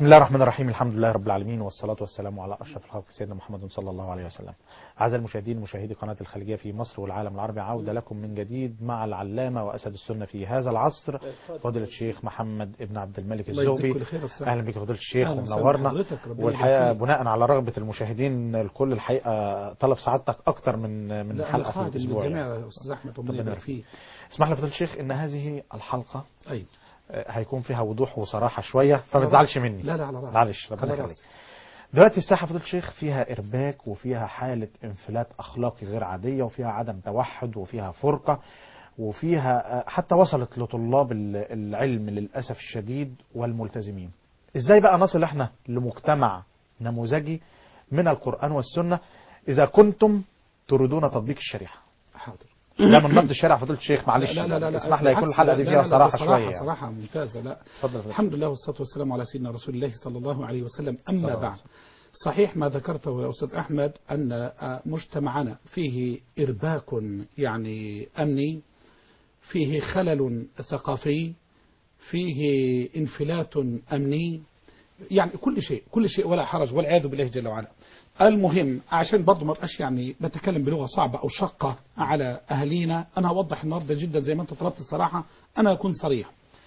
بسم الله الرحمن الرحيم الحمد لله رب العالمين والصلاة والسلام على أشرف الخلق سيدنا محمد صلى الله عليه وسلم أعزائي المشاهدين مشاهدي قناة الخليجية في مصر والعالم العربي عودة لكم من جديد مع العلامة وأسد السنة في هذا العصر فضيلة الشيخ محمد ابن عبد الملك الله يجزيك الزوبي كل خير والسلام. أهلا بك فضيلة الشيخ أهلا وسهلا ومنورنا بحضرتك، ربنا والحقيقة يبارك فيك. بناء على رغبة المشاهدين الكل الحقيقة طلب سعادتك أكتر من من لا أنا حلقة في خادم الأسبوع للجميع يعني. يا أستاذ أحمد ربنا ربنا يبارك يبارك فيه اسمح لي فضيلة الشيخ إن هذه الحلقة أيوة آه، هيكون فيها وضوح وصراحة شوية فما تزعلش مني لا لا على رأسي معلش ربنا على يخليك رأسي. دلوقتي الساحه فضيله الشيخ فيها ارباك وفيها حاله انفلات اخلاقي غير عاديه وفيها عدم توحد وفيها فرقه وفيها آه، حتى وصلت لطلاب ال- العلم للاسف الشديد والملتزمين ازاي بقى نصل احنا لمجتمع نموذجي من القران والسنه اذا كنتم تريدون تطبيق الشريعه حاضر ده من نقد الشريعه فضيله الشيخ معلش لا لا لا لا اسمح لي يكون بالعكس، الحلقه لا دي لا فيها لا، صراحه بصراحة شويه يعني. صراحة ممتازة لا اتفضل يا فضيلة الحمد لله والصلاة والسلام على سيدنا رسول الله صلى الله عليه وسلم صلى الله أما عليه بعد وسلم. صحيح ما ذكرته يا أستاذ أحمد أن آه، مجتمعنا فيه إرباك يعني أمني فيه خلل ثقافي فيه انفلات أمني يعني كل شيء كل شيء ولا حرج والعياذ بالله جل وعلا المهم عشان برضه ما بقاش يعني بتكلم بلغه صعبه او شقه على اهالينا انا هوضح النهارده جدا زي ما انت طلبت الصراحه انا اكون صريح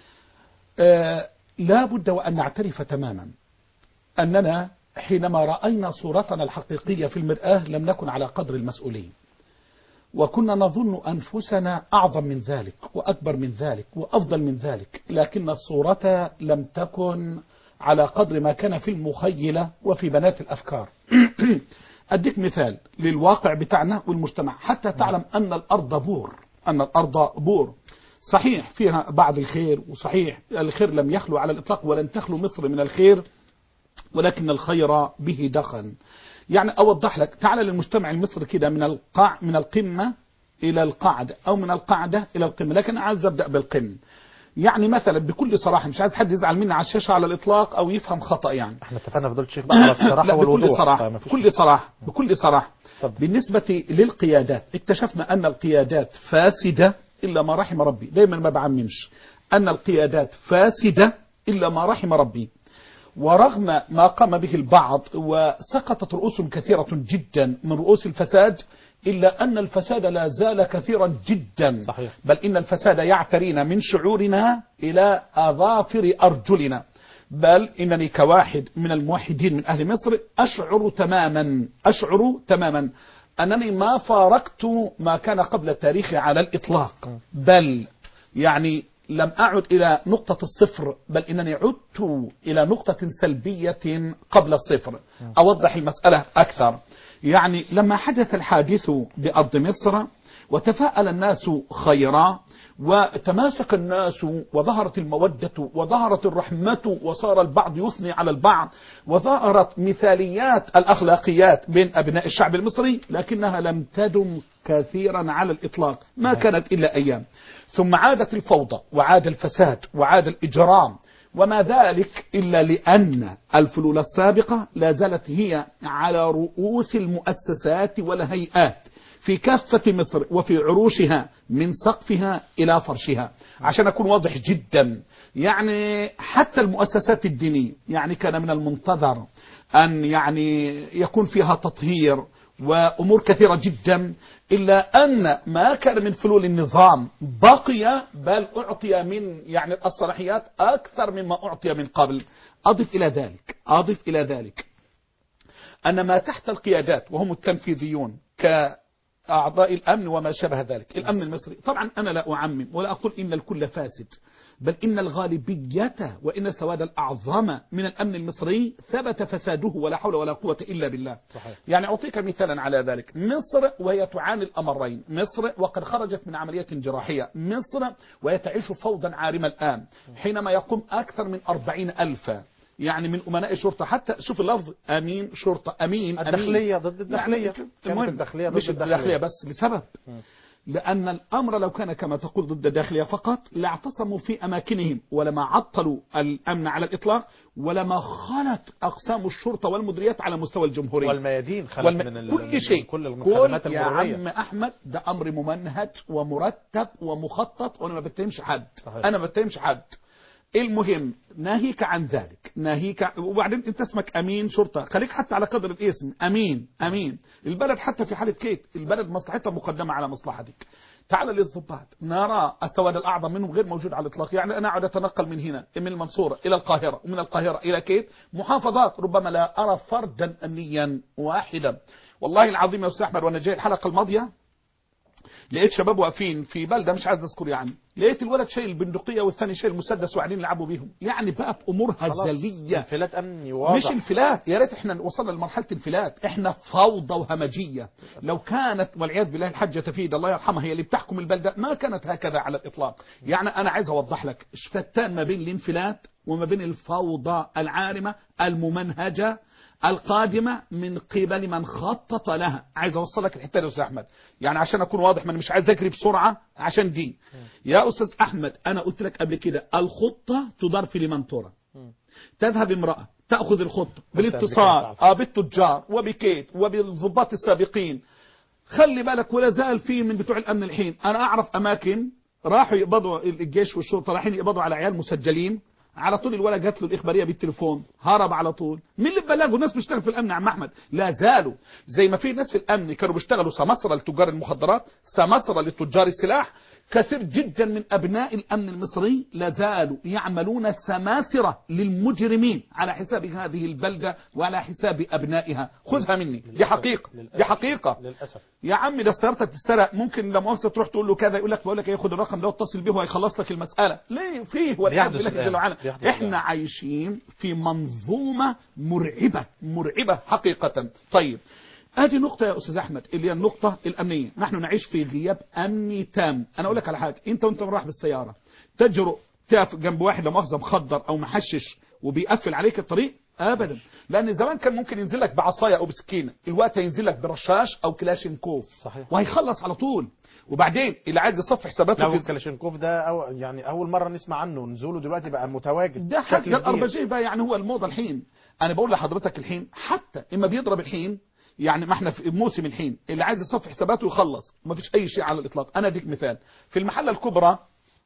آه لا بد وان نعترف تماما اننا حينما راينا صورتنا الحقيقيه في المراه لم نكن على قدر المسؤوليه وكنا نظن أنفسنا أعظم من ذلك وأكبر من ذلك وأفضل من ذلك لكن الصورة لم تكن على قدر ما كان في المخيلة وفي بنات الأفكار أديك مثال للواقع بتاعنا والمجتمع حتى تعلم أن الأرض بور أن الأرض بور صحيح فيها بعض الخير وصحيح الخير لم يخلو على الإطلاق ولن تخلو مصر من الخير ولكن الخير به دخن يعني أوضح لك تعال للمجتمع المصري كده من القاع من القمة إلى القاعدة أو من القاعدة إلى القمة لكن أنا عايز أبدأ بالقمة يعني مثلا بكل صراحة مش عايز حد يزعل مني على الشاشة على الإطلاق أو يفهم خطأ يعني احنا اتفقنا فضيله الشيخ بقى على الصراحه لا بكل والوضوح صراحة فما فيش بكل صراحة بكل صراحة اتفضل. بالنسبة للقيادات اكتشفنا أن القيادات فاسدة إلا ما رحم ربي دايما ما بعممش أن القيادات فاسدة إلا ما رحم ربي ورغم ما قام به البعض وسقطت رؤوس كثيرة جدا من رؤوس الفساد إلا أن الفساد لا زال كثيرا جدا صحيح. بل إن الفساد يعترينا من شعورنا إلى أظافر أرجلنا بل إنني كواحد من الموحدين من أهل مصر أشعر تماما أشعر تماما أنني ما فارقت ما كان قبل التاريخ على الإطلاق بل يعني لم أعد إلى نقطة الصفر بل إنني عدت إلى نقطة سلبية قبل الصفر أوضح المسألة أكثر يعني لما حدث الحادث بأرض مصر وتفاءل الناس خيرا وتماسك الناس وظهرت المودة وظهرت الرحمة وصار البعض يثني على البعض وظهرت مثاليات الأخلاقيات بين أبناء الشعب المصري لكنها لم تدم كثيرا على الإطلاق ما كانت إلا أيام ثم عادت الفوضى وعاد الفساد وعاد الإجرام وما ذلك إلا لأن الفلول السابقة لا زالت هي على رؤوس المؤسسات والهيئات في كافة مصر وفي عروشها من سقفها إلى فرشها عشان أكون واضح جدا يعني حتى المؤسسات الدينية يعني كان من المنتظر أن يعني يكون فيها تطهير وأمور كثيرة جدا إلا أن ما كان من فلول النظام بقي بل أعطي من يعني الصلاحيات أكثر مما أعطي من قبل أضف إلى ذلك أضف إلى ذلك أن ما تحت القيادات وهم التنفيذيون كأعضاء الأمن وما شابه ذلك الأمن المصري طبعا أنا لا أعمم ولا أقول إن الكل فاسد بل إن الغالبية وإن السواد الأعظم من الأمن المصري ثبت فساده ولا حول ولا قوة إلا بالله صحيح. يعني أعطيك مثالا على ذلك مصر وهي تعاني الأمرين مصر وقد خرجت من عملية جراحية مصر وهي تعيش فوضا عارمة الآن حينما يقوم أكثر من أربعين ألفا يعني من أمناء الشرطة حتى شوف اللفظ أمين شرطة أمين أمين. الداخلية ضد الداخلية كانت كانت الداخلية ضد مش الداخلية الداخلية بس لسبب لأن الأمر لو كان كما تقول ضد الداخلية فقط لاعتصموا في أماكنهم ولما عطلوا الأمن على الإطلاق ولما خلت أقسام الشرطة والمديريات على مستوى الجمهورية والميادين خلت والم... من ال... كل من شيء كل الخدمات كل يا المرورية عم أحمد ده أمر ممنهج ومرتب ومخطط وأنا ما بتهمش حد صحيح. أنا ما بتهمش حد المهم ناهيك عن ذلك ناهيك وبعدين انت اسمك امين شرطه خليك حتى على قدر الاسم امين امين البلد حتى في حاله كيت البلد مصلحتها مقدمه على مصلحتك تعال للضباط نرى السواد الاعظم منهم غير موجود على الاطلاق يعني انا اقعد اتنقل من هنا من المنصوره الى القاهره ومن القاهره الى كيت محافظات ربما لا ارى فردا امنيا واحدا والله العظيم يا استاذ احمد وانا جاي الحلقه الماضيه لقيت شباب واقفين في بلده مش عايز اذكر يعني لقيت الولد شايل البندقيه والثاني شايل المسدس وقاعدين يلعبوا بيهم يعني بقت امور خلاص هزليه انفلات امني واضح مش انفلات يا ريت احنا وصلنا لمرحله انفلات احنا فوضى وهمجيه لو كانت والعياذ بالله الحجه تفيد الله يرحمها هي اللي بتحكم البلده ما كانت هكذا على الاطلاق يعني انا عايز اوضح لك شفتان ما بين الانفلات وما بين الفوضى العارمه الممنهجه القادمة من قبل من خطط لها عايز اوصل لك الحته دي يا استاذ احمد يعني عشان اكون واضح ما انا مش عايز اجري بسرعه عشان دي يا استاذ احمد انا قلت لك قبل كده الخطه تدار في لمن ترى تذهب امرأة تأخذ الخطة بالاتصال بكيت. آه بالتجار وبكيت وبالضباط السابقين خلي بالك ولا زال في من بتوع الأمن الحين أنا أعرف أماكن راحوا يقبضوا الجيش والشرطة رايحين يقبضوا على عيال مسجلين على طول الولد جات له الإخبارية بالتليفون هرب على طول مين اللي بلغوا الناس بيشتغل في الأمن يا عم أحمد لا زالوا زي ما في ناس في الأمن كانوا بيشتغلوا سمسرة لتجار المخدرات سمسرة لتجار السلاح كثير جدا من أبناء الأمن المصري لا زالوا يعملون سماسرة للمجرمين على حساب هذه البلدة وعلى حساب أبنائها خذها مني دي حقيقة للأسف. دي حقيقة للاسف يا عم ده سيارتك تتسرق ممكن لما مؤاخذة تروح تقول له كذا يقول لك بقول لك ايه خد الرقم ده واتصل بيه وهيخلص لك المسألة ليه فيه والعياذ بيحدث بالله الآن. جل وعلا بيحدث احنا الآن. عايشين في منظومة مرعبة مرعبة حقيقة طيب ادي نقطة يا استاذ احمد اللي هي النقطة الامنية نحن نعيش في غياب امني تام انا اقول لك على حاجة انت وانت رايح بالسيارة تجرؤ تقف جنب واحد لا مؤاخذة مخدر او محشش وبيقفل عليك الطريق ابدا لان زمان كان ممكن ينزل لك بعصايه او بسكينه الوقت هينزل لك برشاش او كلاشينكوف صحيح. وهيخلص على طول وبعدين اللي عايز يصفي حساباته لا في كلاشينكوف ده أو يعني اول مره نسمع عنه نزوله دلوقتي بقى متواجد ده بشكل حاجه كبير. الاربجيه بقى يعني هو الموضه الحين انا بقول لحضرتك الحين حتى اما بيضرب الحين يعني ما احنا في موسم الحين اللي عايز يصفي حساباته يخلص ما فيش اي شيء على الاطلاق انا اديك مثال في المحله الكبرى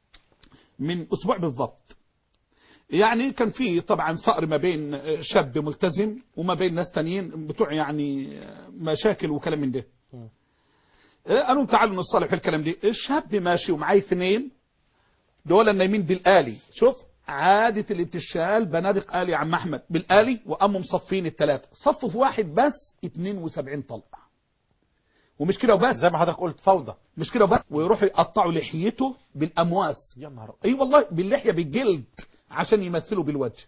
من اسبوع بالضبط يعني كان في طبعا فقر ما بين شاب ملتزم وما بين ناس تانيين بتوع يعني مشاكل وكلام من ده قالوا تعالوا نصالح الكلام دي الشاب ماشي ومعاه اثنين دول نايمين بالآلي شوف عادة اللي بتشال بنادق آلي يا عم أحمد بالآلي وقاموا مصفين الثلاثة صفوا في واحد بس 72 طلقة ومش كده وبس زي ما حضرتك قلت فوضى مش كده وبس ويروحوا يقطعوا لحيته بالأمواس يا نهار اي والله باللحيه بالجلد عشان يمثلوا بالوجه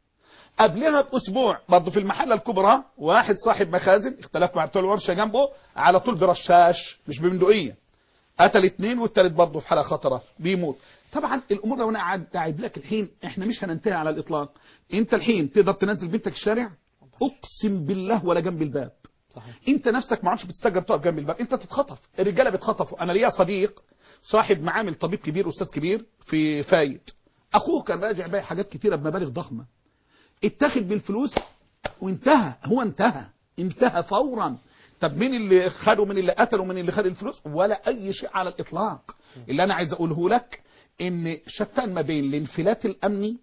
قبلها باسبوع برضه في المحله الكبرى واحد صاحب مخازن اختلف مع بتوع الورشه جنبه على طول برشاش مش ببندقيه قتل اتنين والتالت برضه في حاله خطره بيموت طبعا الامور لو انا قاعد قاعد لك الحين احنا مش هننتهي على الاطلاق انت الحين تقدر تنزل بنتك الشارع اقسم بالله ولا جنب الباب صحيح انت نفسك ما عادش بتستجر تقف جنب الباب انت تتخطف الرجاله بيتخطفوا انا ليا صديق صاحب معامل طبيب كبير استاذ كبير في فايد اخوه كان راجع بايع حاجات كتيره بمبالغ ضخمه اتاخد بالفلوس وانتهى هو انتهى انتهى فورا طب مين اللي خده من اللي قتله من اللي خد الفلوس ولا اي شيء على الاطلاق اللي انا عايز اقوله لك ان شتان ما بين الانفلات الامني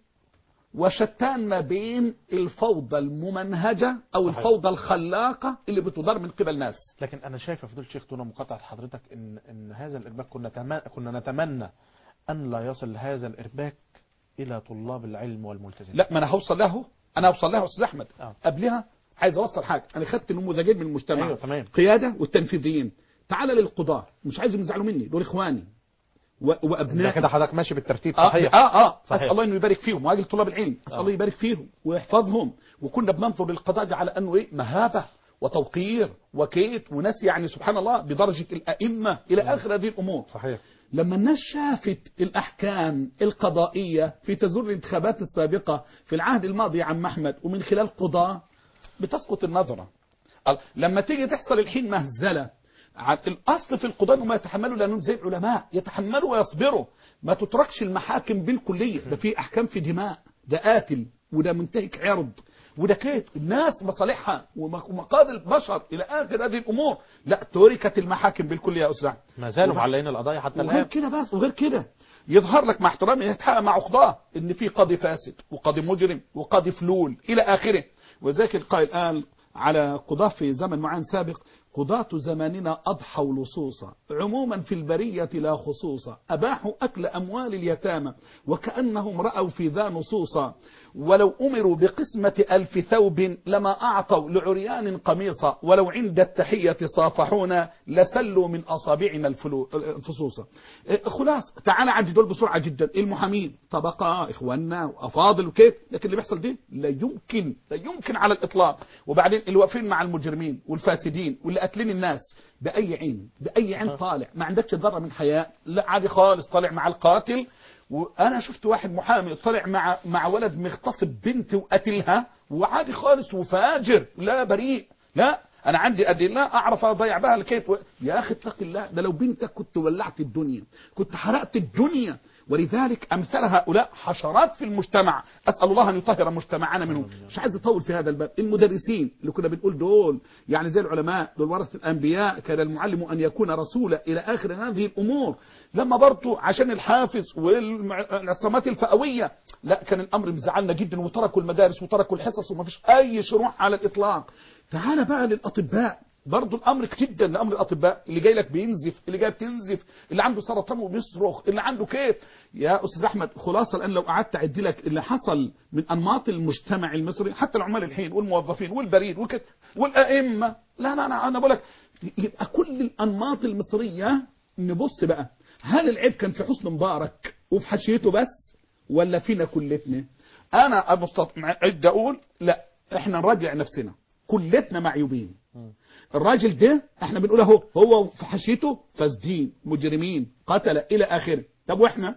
وشتان ما بين الفوضى الممنهجة أو صحيح. الفوضى الخلاقة اللي بتدار من قبل ناس لكن انا شايف يا فضيله الشيخ دون مقاطعه حضرتك ان ان هذا الارباك كنا تم- كنا نتمنى ان لا يصل هذا الارباك الى طلاب العلم والملتزمين لا ما أنا هوصل له أنا هوصل له يا أستاذ أحمد آه. قبلها عايز أوصل حاجة أنا خدت نموذجين من المجتمع ايوه تمام قيادة والتنفيذيين تعال للقضاة مش عايزهم يزعلوا مني دول إخواني و- ده وأبنائي كده حضرتك ماشي بالترتيب اه صحيح اه اه صحيح. اسال الله انه يبارك فيهم واجل طلاب العلم اسال آه. الله يبارك فيهم ويحفظهم وكنا بننظر للقضاء دي على انه ايه مهابه وتوقير وكيت وناس يعني سبحان الله بدرجه الائمه الى اخر هذه الامور صحيح لما الناس شافت الأحكام القضائية في تزور الانتخابات السابقة في العهد الماضي يا عم أحمد ومن خلال قضاة بتسقط النظرة ال- لما تيجي تحصل الحين مهزلة ع- الأصل في القضاة إنهم يتحملوا لأنهم زي العلماء يتحملوا ويصبروا ما تتركش المحاكم بالكلية ده في أحكام في دماء ده قاتل وده منتهك عرض وده كيت الناس مصالحها وم- ومقاضي البشر إلى آخر هذه الأمور لا تركت المحاكم بالكلية يا أستاذ أحمد. ما زالوا وبعد- معلقين القضايا حتى وغير الان كده بس وغير كده يظهر لك مع احترامي يتحقق مع عقداه ان في قاضي فاسد وقاضي مجرم وقاضي فلول الى اخره وذلك القائل قال على قضاة في زمن معين سابق قضاة زماننا أضحوا لصوصا عموما في البرية لا خصوصا أباحوا أكل أموال اليتامى وكأنهم رأوا في ذا نصوصا ولو أمروا بقسمة ألف ثوب لما أعطوا لعريان قميصا ولو عند التحية صافحونا لسلوا من أصابعنا الفلو- الفصوصا إيه، خلاص تعال عدي دول بسرعة جدا المحامين طبقة إخواننا وأفاضل وكيف لكن اللي بيحصل دي لا يمكن لا يمكن على الإطلاق وبعدين اللي واقفين مع المجرمين والفاسدين واللي قاتلين الناس بأي عين بأي عين طالع ما عندكش ذرة من حياء لا عادي خالص طالع مع القاتل وانا شفت واحد محامي طلع مع مع ولد مغتصب بنت وقتلها وعادي خالص وفاجر لا بريء لا انا عندي ادله اعرف اضيع بها الكيت و... يا اخي اتق الله ده لو بنتك كنت ولعت الدنيا كنت حرقت الدنيا ولذلك امثال هؤلاء حشرات في المجتمع اسال الله ان يطهر مجتمعنا منهم مش عايز اطول في هذا الباب المدرسين اللي كنا بنقول دول يعني زي العلماء دول ورثه الانبياء كان المعلم ان يكون رسولا الى اخر هذه الامور لما برضه عشان الحافظ والعصامات الفئويه لا كان الامر مزعلنا جدا وتركوا المدارس وتركوا الحصص وما فيش اي شروح على الاطلاق تعال بقى للاطباء برضه الامر جدا لامر الاطباء اللي جاي لك بينزف اللي جاي بتنزف اللي عنده سرطان وبيصرخ اللي عنده كيف يا استاذ احمد خلاصه الان لو قعدت اعد لك اللي حصل من انماط المجتمع المصري حتى العمال الحين والموظفين والبريد والكت والائمه لا لا انا انا بقول لك يبقى كل الانماط المصريه نبص بقى هل العيب كان في حسن مبارك وفي حشيته بس ولا فينا كلتنا انا مستعد اقول لا احنا نراجع نفسنا كلتنا معيوبين الراجل ده احنا بنقول اهو هو في حشيته فاسدين مجرمين قتل الى اخره طب واحنا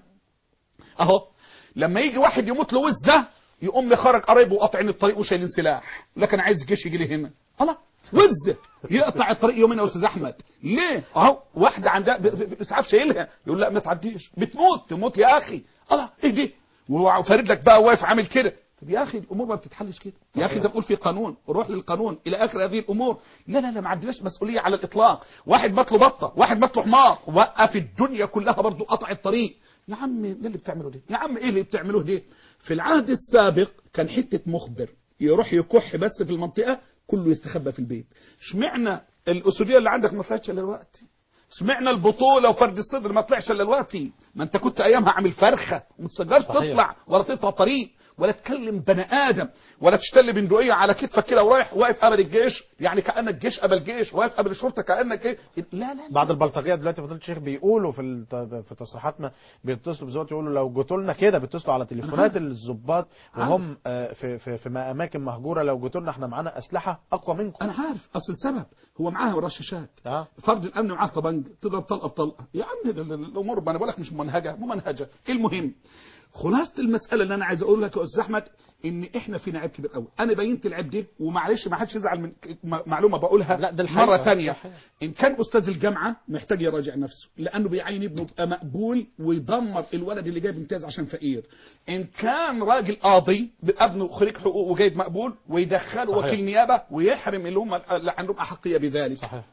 اهو لما يجي واحد يموت له وزه يقوم مخرج قرايبه وقاطعين الطريق وشايلين سلاح لكن عايز الجيش يجي لي هنا الله وزه يقطع الطريق يومين يا استاذ احمد ليه اهو واحده عندها ب- ب- اسعاف شايلها يقول لا ما تعديش بتموت تموت يا اخي الله ايه دي وفارد لك بقى واقف عامل كده طب يا اخي الامور ما بتتحلش كده يا اخي ده بقول في قانون روح للقانون الى اخر هذه الامور لا لا لا ما عندناش مسؤوليه على الاطلاق واحد مات له بطه واحد مات له حمار وقف الدنيا كلها برضه قطع الطريق يا عم ايه اللي بتعمله ده يا عم ايه اللي بتعملوه ده في العهد السابق كان حته مخبر يروح يكح بس في المنطقه كله يستخبى في البيت اشمعنى الاسوديه اللي عندك ما طلعتش الا دلوقتي اشمعنى البطوله وفرد الصدر ما طلعش الا دلوقتي ما انت كنت ايامها عامل فرخه وما تقدرش صحيح. تطلع ولا تقطع طريق ولا تكلم بني ادم ولا تشتل بندقيه على كتفك كده ورايح واقف قبل الجيش يعني كانك جيش قبل جيش واقف قبل الشرطه كانك ايه لا لا بعض البلطجيه دلوقتي فضيله الشيخ بيقولوا في الت- في تصريحاتنا بيتصلوا بزوات يقولوا لو جيتوا لنا كده بيتصلوا على تليفونات الضباط وهم آه، في في في اماكن مهجوره لو جيتوا لنا احنا معانا اسلحه اقوى منكم انا عارف اصل السبب هو معاه رشاشات اه فرد الامن معاه طبنج تضرب طلقه بطلقه يا عم ال- ال- الامور ما انا بقول لك مش ممنهجه ممنهجه المهم خلاصه المساله اللي انا عايز اقول لك يا استاذ احمد ان احنا فينا عيب كبير قوي انا بينت العيب ده ومعلش ما حدش يزعل من ك- م- معلومه بقولها لا، ده الحقيقة. مره ثانيه صحيح. ان كان استاذ الجامعه محتاج يراجع نفسه لانه بيعين ابنه يبقى مقبول ويدمر الولد اللي جايب امتياز عشان فقير ان كان راجل قاضي ابنه خريج حقوق وجايب مقبول ويدخله صحيح. وكيل نيابه ويحرم اللي هم اللي عندهم احقيه بذلك صحيح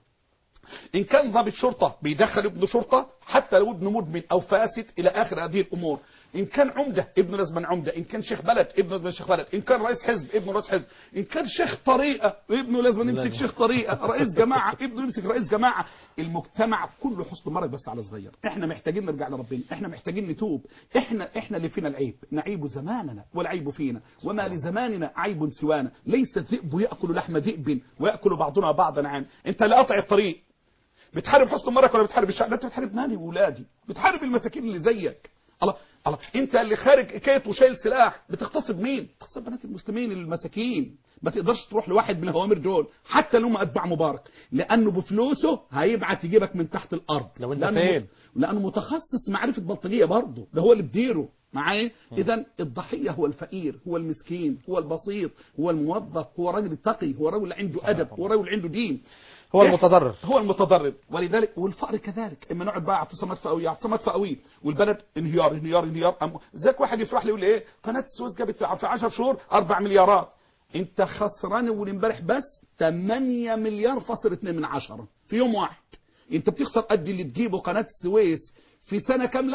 ان كان ضابط شرطه بيدخل ابنه شرطه حتى لو ابنه مدمن او فاسد الى اخر هذه الامور ان كان عمده ابنه لازم عمده ان كان شيخ بلد ابنه لازم شيخ بلد ان كان رئيس حزب ابنه رئيس حزب ان كان شيخ طريقه ابنه لازم يمسك لازم. شيخ طريقه رئيس جماعه ابنه يمسك رئيس جماعه المجتمع كله حسن مرض بس على صغير احنا محتاجين نرجع لربنا احنا محتاجين نتوب احنا احنا اللي فينا العيب نعيب زماننا والعيب فينا وما لزماننا عيب سوانا ليس الذئب ياكل لحم ذئب وياكل بعضنا بعضا عام انت اللي قاطع الطريق بتحارب حسن مرك ولا بتحارب الشعب لا انت بتحارب مالي وولادي بتحارب المساكين اللي زيك الله الله انت اللي خارج كيت وشايل سلاح بتغتصب مين بتغتصب بنات المسلمين المساكين ما تقدرش تروح لواحد من الهوامر دول حتى لو ما اتباع مبارك لانه بفلوسه هيبعت يجيبك من تحت الارض لو انت لأنه فين؟ لانه متخصص معرفه بلطجيه برضه ده هو اللي بديره معايا اذا الضحيه هو الفقير هو المسكين هو البسيط هو الموظف هو الراجل التقي هو الراجل اللي عنده ادب هو الراجل اللي عنده دين هو المتضرر هو المتضرر ولذلك والفقر كذلك اما نقعد بقى اعتصامات فئويه اعتصامات فئويه والبلد انهيار انهيار انهيار أم- ذاك واحد يفرح لي يقول لي ايه قناه السويس جابت في 10 شهور 4 مليارات انت خسران اول امبارح بس 8 مليار فاصل 2 من عشرة في يوم واحد انت بتخسر قد اللي تجيبه قناه السويس في سنه كامله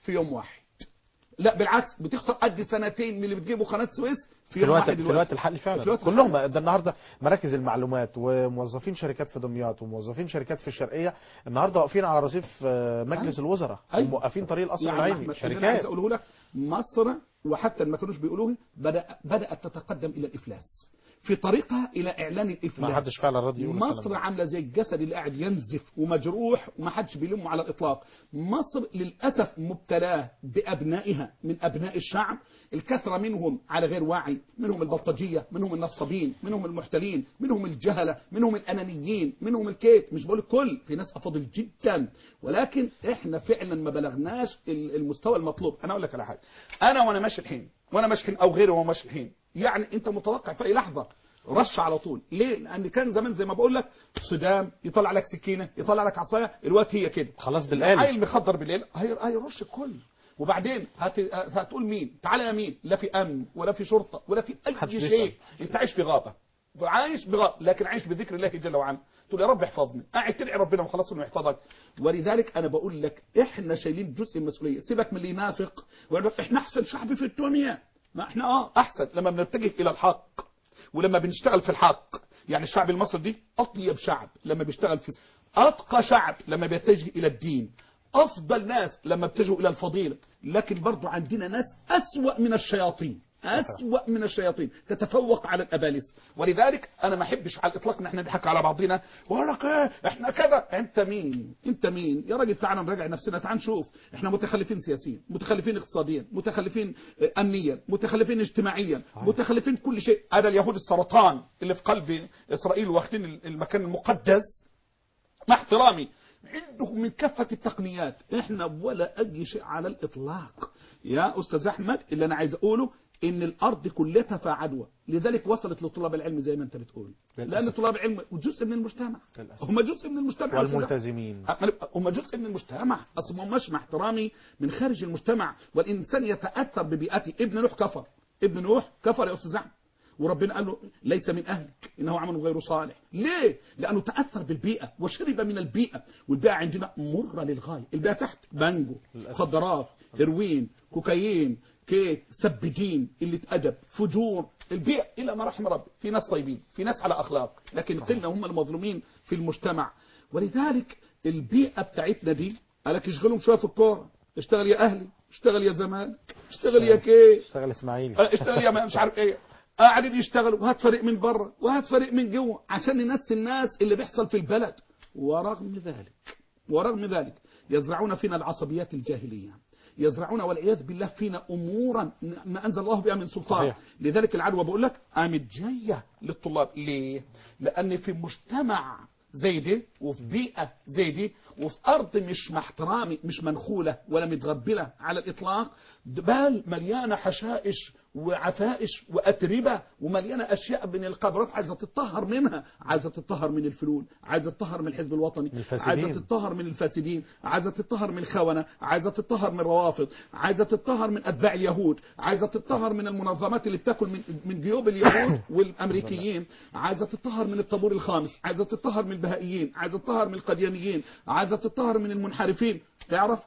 في يوم واحد لا بالعكس بتخسر قد سنتين من اللي بتجيبه قناه السويس في في يوم الوقت واحد في دلوقتي. الوقت الحالي فعلا في الوقت كلهم ده النهارده مراكز المعلومات وموظفين شركات في دمياط وموظفين شركات في الشرقيه النهارده واقفين على رصيف آه، مجلس أيوة. الوزراء أيوة. وموقفين طريق القصر يعني العيني أحمد، اللي أنا عايز شركات اقوله لك مصر وحتى ما كانوش بيقولوه بدأ بدأت تتقدم إلى الإفلاس في طريقها إلى إعلان ما الإفلاس حدش فعلا راضي يقول الكلام مصر ده. عامله زي الجسد اللي قاعد ينزف ومجروح وما حدش بيلمه على الاطلاق مصر للاسف مبتلاه بابنائها من ابناء الشعب الكثره منهم على غير وعي منهم البلطجيه منهم النصابين منهم المحتلين منهم الجهله منهم الانانيين منهم الكيت مش بقول الكل في ناس افاضل جدا ولكن احنا فعلا ما بلغناش ال- المستوى المطلوب انا اقول لك على حاجه انا وانا ماشي الحين وانا ماشي الحين او غيري وانا ماشي الحين يعني انت متوقع في اي لحظه رش على طول ليه لان كان زمان زي ما بقول لك صدام يطلع لك سكينه يطلع لك عصايه الوقت هي كده خلاص بالآلي عيل مخدر بالليل هي- هيرش الكل وبعدين هت... هتقول مين تعالى يا مين لا في امن ولا في شرطه ولا في محدش اي بيسأل. شيء انت عايش في غابه عايش بغابه لكن عايش بذكر الله جل وعلا تقول يا رب احفظني قاعد تدعي ربنا وخلاص انه يحفظك ولذلك انا بقول لك احنا شايلين جزء من المسؤوليه سيبك من اللي ينافق ويقول لك احنا احسن شعب في الدنيا ما احنا اه احسن لما بنتجه الى الحق ولما بنشتغل في الحق يعني الشعب المصري دي اطيب شعب لما بيشتغل في اتقى شعب لما بيتجه الى الدين افضل ناس لما بيتجهوا الى الفضيله لكن برضو عندنا ناس اسوا من الشياطين اسوا من الشياطين تتفوق على الابالسه ولذلك انا ما احبش على الاطلاق ان احنا نضحك على بعضنا واقول لك ايه احنا كذا انت مين انت مين يا راجل تعالى نراجع نفسنا تعال نشوف احنا متخلفين سياسيا متخلفين اقتصاديا متخلفين آه، امنيا متخلفين اجتماعيا متخلفين كل شيء هذا اليهود السرطان اللي في قلب اسرائيل واخدين المكان المقدس مع احترامي عندهم من كافة التقنيات احنا ولا اي شيء على الاطلاق يا استاذ احمد اللي انا عايز اقوله ان الارض كلها فيها عدوى لذلك وصلت لطلاب العلم زي ما انت بتقول للأسف. لان طلاب العلم جزء من المجتمع للأسف. هم جزء من المجتمع يا أستاذ أحمد. والملتزمين هم جزء من المجتمع اصل ما هماش مع احترامي من خارج المجتمع والانسان يتاثر ببيئته ابن نوح كفر ابن نوح كفر يا استاذ احمد وربنا قال له ليس من اهلك انه عمل غير صالح ليه لانه تاثر بالبيئه وشرب من البيئه والبيئه عندنا مره للغايه البيئه تحت بانجو للأسف. مخدرات هيروين كوكايين كيك سبجين قله ادب فجور البيئه الى ما رحم ربي في ناس طيبين في ناس على اخلاق لكن صحيح. قلنا هم المظلومين في المجتمع ولذلك البيئه بتاعتنا دي قالك يشغلهم شويه في الكوره اشتغل يا اهلي اشتغل يا زمالك اشتغل يا كيف اشتغل اسماعيلي اه، اشتغل يا ما- مش عارف ايه قاعدين يشتغلوا وهات فريق من بره وهات فريق من جوه عشان ننسي الناس اللي بيحصل في البلد ورغم ذلك ورغم ذلك يزرعون فينا العصبيات الجاهليه يزرعون والعياذ بالله فينا امورا ما انزل الله بها من سلطان صحيح. لذلك العدوى بقول لك قامت جايه للطلاب ليه؟ لان في مجتمع زي دي وفي بيئه زي دي وفي ارض مش مع احترامي مش منخوله ولا متغبله على الاطلاق بل مليانه حشائش وعفائش واتربه ومليانه اشياء من القدرات عايزه تتطهر منها عايزه تتطهر من الفلول عايزه تتطهر من الحزب الوطني من الفاسدين. عايزه تتطهر من الفاسدين عايزه تتطهر من الخونه عايزه تتطهر من الروافض عايزه تتطهر من اتباع اليهود عايزه تتطهر من المنظمات اللي بتاكل من من جيوب اليهود والامريكيين عايزه تتطهر من الطابور الخامس عايزه تتطهر من البهائيين عايزه تتطهر من القديانيين عايزه تتطهر من المنحرفين تعرف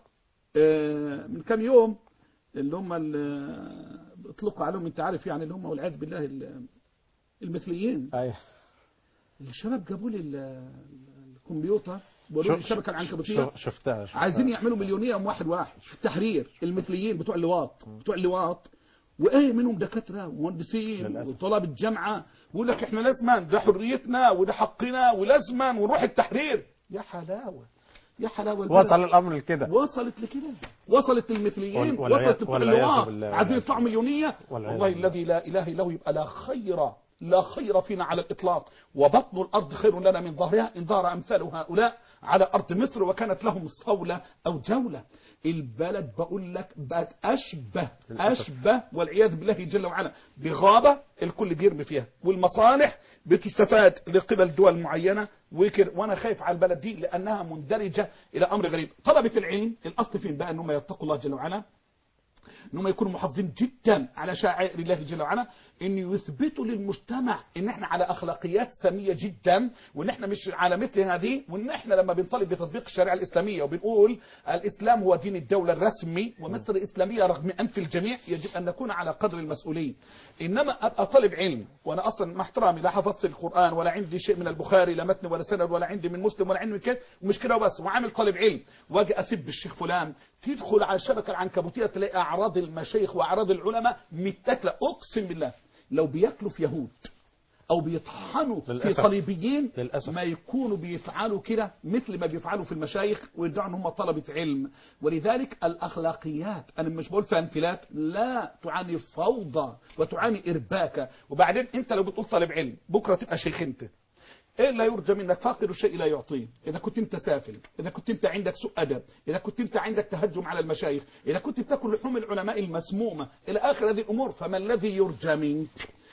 آه، من كام يوم اللي هم ال- اطلقوا عليهم انت عارف يعني اللي هم والعياذ بالله ال- المثليين ايوه الشباب جابوا لي ال- الكمبيوتر وقالوا لي شوف- الشبكه العنكبوتيه شوف- شفتها شفتها. عايزين يعملوا مليونير واحد واحد في التحرير المثليين بتوع اللواط بتوع اللواط وايه منهم دكاتره ومهندسين للأسف. وطلاب الجامعه ويقول لك احنا لازما ده حريتنا وده حقنا ولازما ونروح التحرير يا حلاوه يا حلاوه البلد. وصل الامر لكده وصلت لكده وصلت للمثليين وال- والعياذ- وصلت لبتوع والعياذ اللواط بالله عايزين والعياذ يطلعوا مليونيه والعياذ والله بالله. الذي لا اله الا هو يبقى لا خير لا خير فينا على الاطلاق وبطن الارض خير لنا من ظهرها ان ظهر امثال هؤلاء على ارض مصر وكانت لهم صوله او جوله البلد بقول لك بقت اشبه للأسف. اشبه والعياذ بالله جل وعلا بغابه الكل بيرمي فيها والمصالح بتستفاد لقبل دول معينه وكر وانا خايف على البلد دي لانها مندرجه الى امر غريب طلبه العلم الاصل فين بقى انهم يتقوا الله جل وعلا انهم يكونوا محافظين جدا على شعائر الله جل وعلا ان يثبتوا للمجتمع ان احنا على اخلاقيات ساميه جدا وان احنا مش على مثل هذه وان احنا لما بنطالب بتطبيق الشريعه الاسلاميه وبنقول الاسلام هو دين الدوله الرسمي ومصر اسلاميه رغم انف الجميع يجب ان نكون على قدر المسؤوليه انما ابقى طالب علم وانا اصلا مع احترامي لا حفظت القران ولا عندي شيء من البخاري لا متن ولا سند ولا عندي من مسلم ولا عندي من كده ومش كده بس وعامل طالب علم واجي اسب الشيخ فلان تدخل على الشبكه العنكبوتيه تلاقي اعراض المشايخ واعراض العلماء متاكله اقسم بالله لو بياكلوا في يهود او بيطحنوا في للأسف. صليبيين للأسف. ما يكونوا بيفعلوا كده مثل ما بيفعلوا في المشايخ ويدعوا ان هم طلبه علم ولذلك الاخلاقيات انا مش بقول فيها انفلات لا تعاني فوضى وتعاني ارباكه وبعدين انت لو بتقول طالب علم بكره تبقى شيخ انت ايه لا يرجى منك فاقد الشيء لا يعطيه اذا كنت انت سافل اذا كنت انت عندك سوء ادب اذا كنت انت عندك تهجم على المشايخ اذا كنت بتاكل لحوم العلماء المسمومه الى اخر هذه الامور فما الذي يرجى منك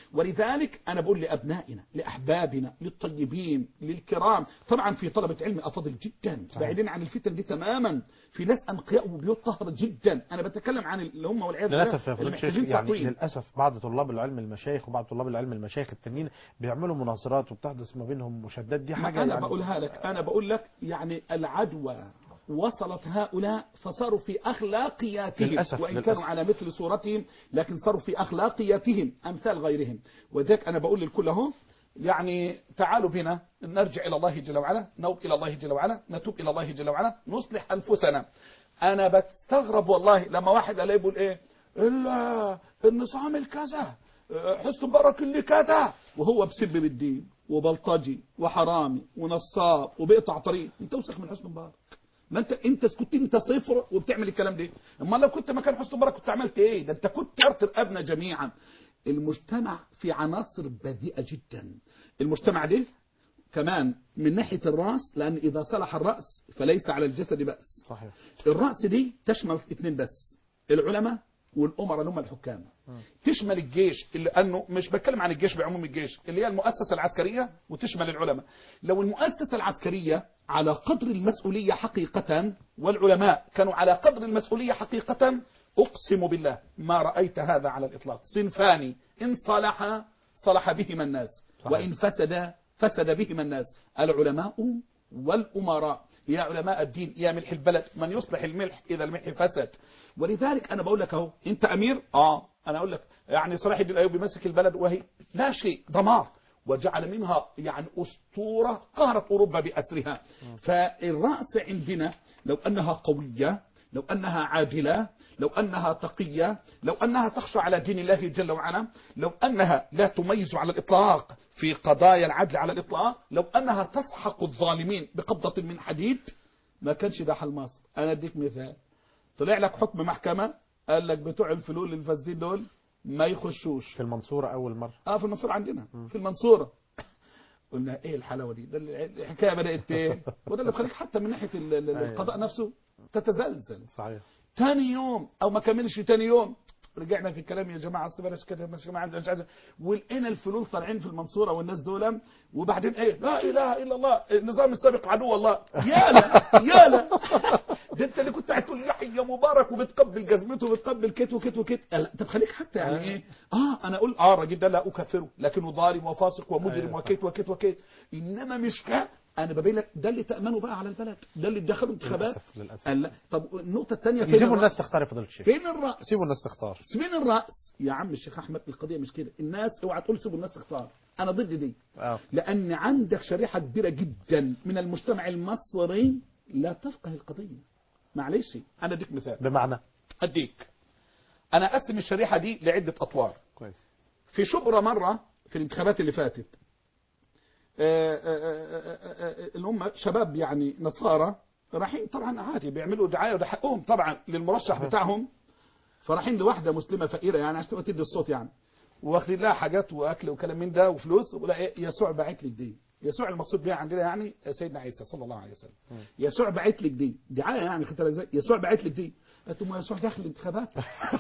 ولذلك انا بقول لابنائنا لاحبابنا للطيبين للكرام طبعا في طلبه علم افاضل جدا بعيدين عن الفتن دي تماما في ناس انقياء وبيوت طاهره جدا انا بتكلم عن اللي هم والعياذ بالله للاسف يا اللي فضيلة الشيخ محتاجين يعني تقويم للاسف بعض طلاب العلم المشايخ وبعض طلاب العلم المشايخ التانيين بيعملوا مناظرات وبتحدث ما بينهم مشادات دي ما حاجه أنا يعني بقولها لك أنا بقول لك يعني العدوى وصلت هؤلاء فصاروا في أخلاقياتهم للأسف، وإن للأسف. كانوا على مثل صورتهم لكن صاروا في أخلاقياتهم أمثال غيرهم وذلك أنا بقول للكل أهو يعني تعالوا بنا نرجع إلى الله جل وعلا نوب إلى الله جل وعلا نتوب إلى الله جل وعلا نصلح أنفسنا أنا بستغرب والله لما واحد ألاقيه يقول إيه إلا النظام الكذا حسن مبارك اللي كذا وهو بسب بالدين وبلطجي وحرامي ونصاب وبيقطع طريق انت وسخ من حسن مبارك ما انت انت كنت انت صفر وبتعمل الكلام ده اما لو كنت مكان حسن مبارك كنت عملت ايه ده انت كنت ارتر ابنا جميعا المجتمع في عناصر بذيئه جدا المجتمع ده كمان من ناحيه الراس لان اذا صلح الراس فليس على الجسد باس صحيح الرأس دي تشمل اثنين بس العلماء والأمراء اللي هم الحكام تشمل الجيش اللي أنه مش بتكلم عن الجيش بعموم الجيش اللي هي المؤسسة العسكرية وتشمل العلماء لو المؤسسة العسكرية على قدر المسؤولية حقيقة والعلماء كانوا على قدر المسؤولية حقيقة أقسم بالله ما رأيت هذا على الإطلاق صنفان إن صلح صلح بهما الناس صحيح. وإن فسد فسد بهما الناس العلماء والأمراء يا علماء الدين يا ملح البلد من يصلح الملح إذا الملح فسد ولذلك أنا بقول لك أهو أنت أمير آه أنا أقول لك يعني صلاح الدين الأيوبي مسك البلد وهي لا شيء دمار وجعل منها يعني أسطورة قهرت أوروبا بأسرها فالرأس عندنا لو أنها قوية لو أنها عادلة لو أنها تقية لو أنها تخشى على دين الله جل وعلا لو أنها لا تميز على الإطلاق في قضايا العدل على الإطلاق لو أنها تسحق الظالمين بقبضة من حديد ما كانش ده حل مصر أنا أديك مثال طلع لك حكم محكمة قال لك بتوع الفلول الفاسدين دول ما يخشوش في المنصورة أول مرة اه في المنصورة عندنا في المنصورة قلنا ايه الحلاوه دي ده الحكايه بدات ايه وده اللي بيخليك حتى من ناحيه ال- ال- أيوة. القضاء نفسه تتزلزل صحيح تاني يوم او ما كملش تاني يوم رجعنا في الكلام يا جماعه اصل بلاش كده مش جماعه مش عايز ولقينا الفلول طالعين في المنصوره والناس دول وبعدين ايه لا اله الا الله النظام السابق عدو الله يالا يالا ده انت اللي كنت هتقول يحيى مبارك وبتقبل جزمته وبتقبل كت وكت وكت لا طب خليك حتى يعني ايه اه انا اقول اه الراجل ده لا اكفره لكنه ظالم وفاسق ومجرم أيوة. وكت وكت وكت انما مش كده انا ببين لك ده اللي تامنه بقى على البلد ده اللي دخلوا انتخابات للأسف للأسف قال لا طب النقطه الثانيه فين يسيبوا الرأس؟ الناس تختار يا فضيلة الشيخ فين الراس سيبوا الناس تختار فين الراس يا عم الشيخ احمد القضيه مش كده الناس اوعى تقول سيبوا الناس تختار انا ضد دي آه. لان عندك شريحه كبيره جدا من المجتمع المصري لا تفقه القضيه معلش انا اديك مثال بمعنى اديك انا اقسم الشريحه دي لعده اطوار كويس في شبرا مرة في الانتخابات اللي فاتت آه، آه، آه، آه، آه، اللي هم شباب يعني نصارى رايحين طبعا عادي بيعملوا دعايه وده حقهم طبعا للمرشح بتاعهم فرايحين لواحده مسلمه فقيره يعني عشان تبقى تدي الصوت يعني واخدين لها حاجات واكل وكلام من ده وفلوس ولا ايه يسوع باعت لك دي يسوع المقصود بيها عندنا يعني سيدنا عيسى صلى الله عليه وسلم يسوع باعت لك دي دعايه يعني خدت بالك ازاي يسوع باعت لك دي قلت له ما يسوع داخل الانتخابات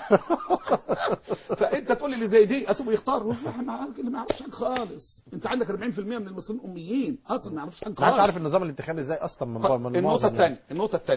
فانت تقول لي اللي زي دي اسيبه يختار روح يا عم عارف اللي ما يعرفش حاجه خالص انت عندك 40% من المصريين اميين اصلا ما يعرفش حاجه ما عادش خالص عارف النظام الانتخابي ازاي اصلا من من النقطة معظم الثانية النقطة الثانية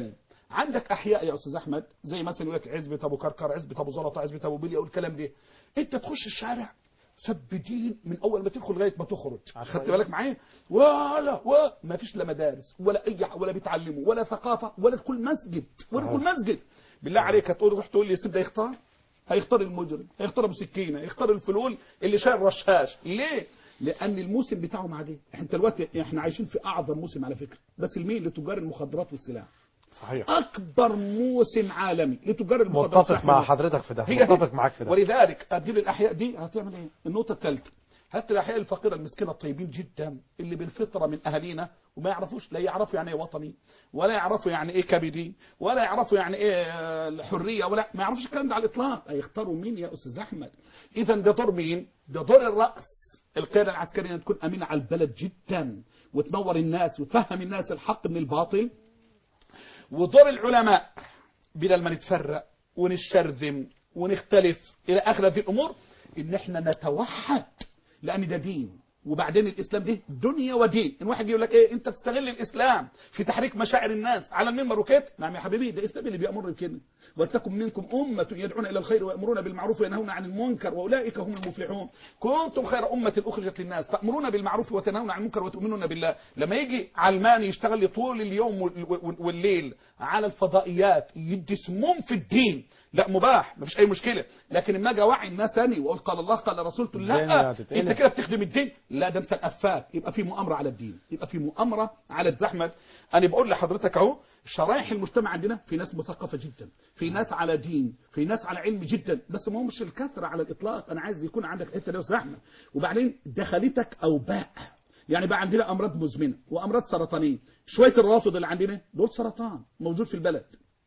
عندك احياء يا استاذ احمد زي مثلا يقول لك عزبه ابو كركر عزبه ابو زلطه عزبه ابو بليا والكلام ده انت تخش الشارع سب دين من اول ما تدخل لغايه ما تخرج عشوائي. خدت بالك معايا ولا وما فيش لا مدارس ولا اي ح- ولا بيتعلموا ولا ثقافه ولا كل مسجد ولا صحيح. كل مسجد بالله عليك هتقول روح تقول لي سيب ده يختار هيختار المجرم هيختار ابو سكينه هيختار الفلول اللي شايل رشاش ليه لان الموسم بتاعهم عادي احنا دلوقتي احنا عايشين في اعظم موسم على فكره بس لمين لتجار المخدرات والسلاح صحيح اكبر موسم عالمي لتجار المخدرات متفق مع والسلاح. حضرتك في ده هي متفق معاك في ده ولذلك هتجيب الاحياء دي هتعمل ايه النقطه الثالثه هات الاحياء الفقيره المسكينه الطيبين جدا اللي بالفطره من اهالينا وما يعرفوش لا يعرفوا يعني ايه وطني ولا يعرفوا يعني ايه كبدي ولا يعرفوا يعني ايه آه، الحريه ولا ما يعرفوش الكلام ده على الاطلاق هيختاروا مين يا استاذ احمد اذا ده دور مين ده دور الراس القياده العسكريه تكون امينه على البلد جدا وتنور الناس وتفهم الناس الحق من الباطل ودور العلماء بدل ما نتفرق ونشرذم ونختلف الى اخر هذه الامور ان احنا نتوحد لان ده دين وبعدين الاسلام ده دنيا ودين ان واحد يقول لك ايه انت بتستغل الاسلام في تحريك مشاعر الناس على المنبر وكده نعم يا حبيبي ده الاسلام اللي بيامر بكده ولتكن منكم امه يدعون الى الخير ويامرون بالمعروف وينهون عن المنكر واولئك هم المفلحون كنتم خير امه اخرجت للناس تامرون بالمعروف وتنهون عن المنكر وتؤمنون بالله لما يجي علماني يشتغل لي طول اليوم وال- وال- والليل على الفضائيات يدي سموم في الدين لا مباح مفيش اي مشكله لكن اما اجي اوعي الناس اني واقول قال الله قال رسولته الدنيا لا هتتقلب. انت كده بتخدم الدين لا ده انت الافاك يبقى في مؤامره على الدين يبقى في مؤامره على الدين احمد انا بقول لحضرتك اهو شرائح المجتمع عندنا في ناس مثقفه جدا في ناس على دين في ناس على علم جدا بس ما هو مش الكثره على الاطلاق انا عايز يكون عندك الحته دي يا استاذ احمد وبعدين دخلتك اوباء يعني بقى عندنا امراض مزمنه وامراض سرطانيه شويه الرافض اللي عندنا دول سرطان موجود في البلد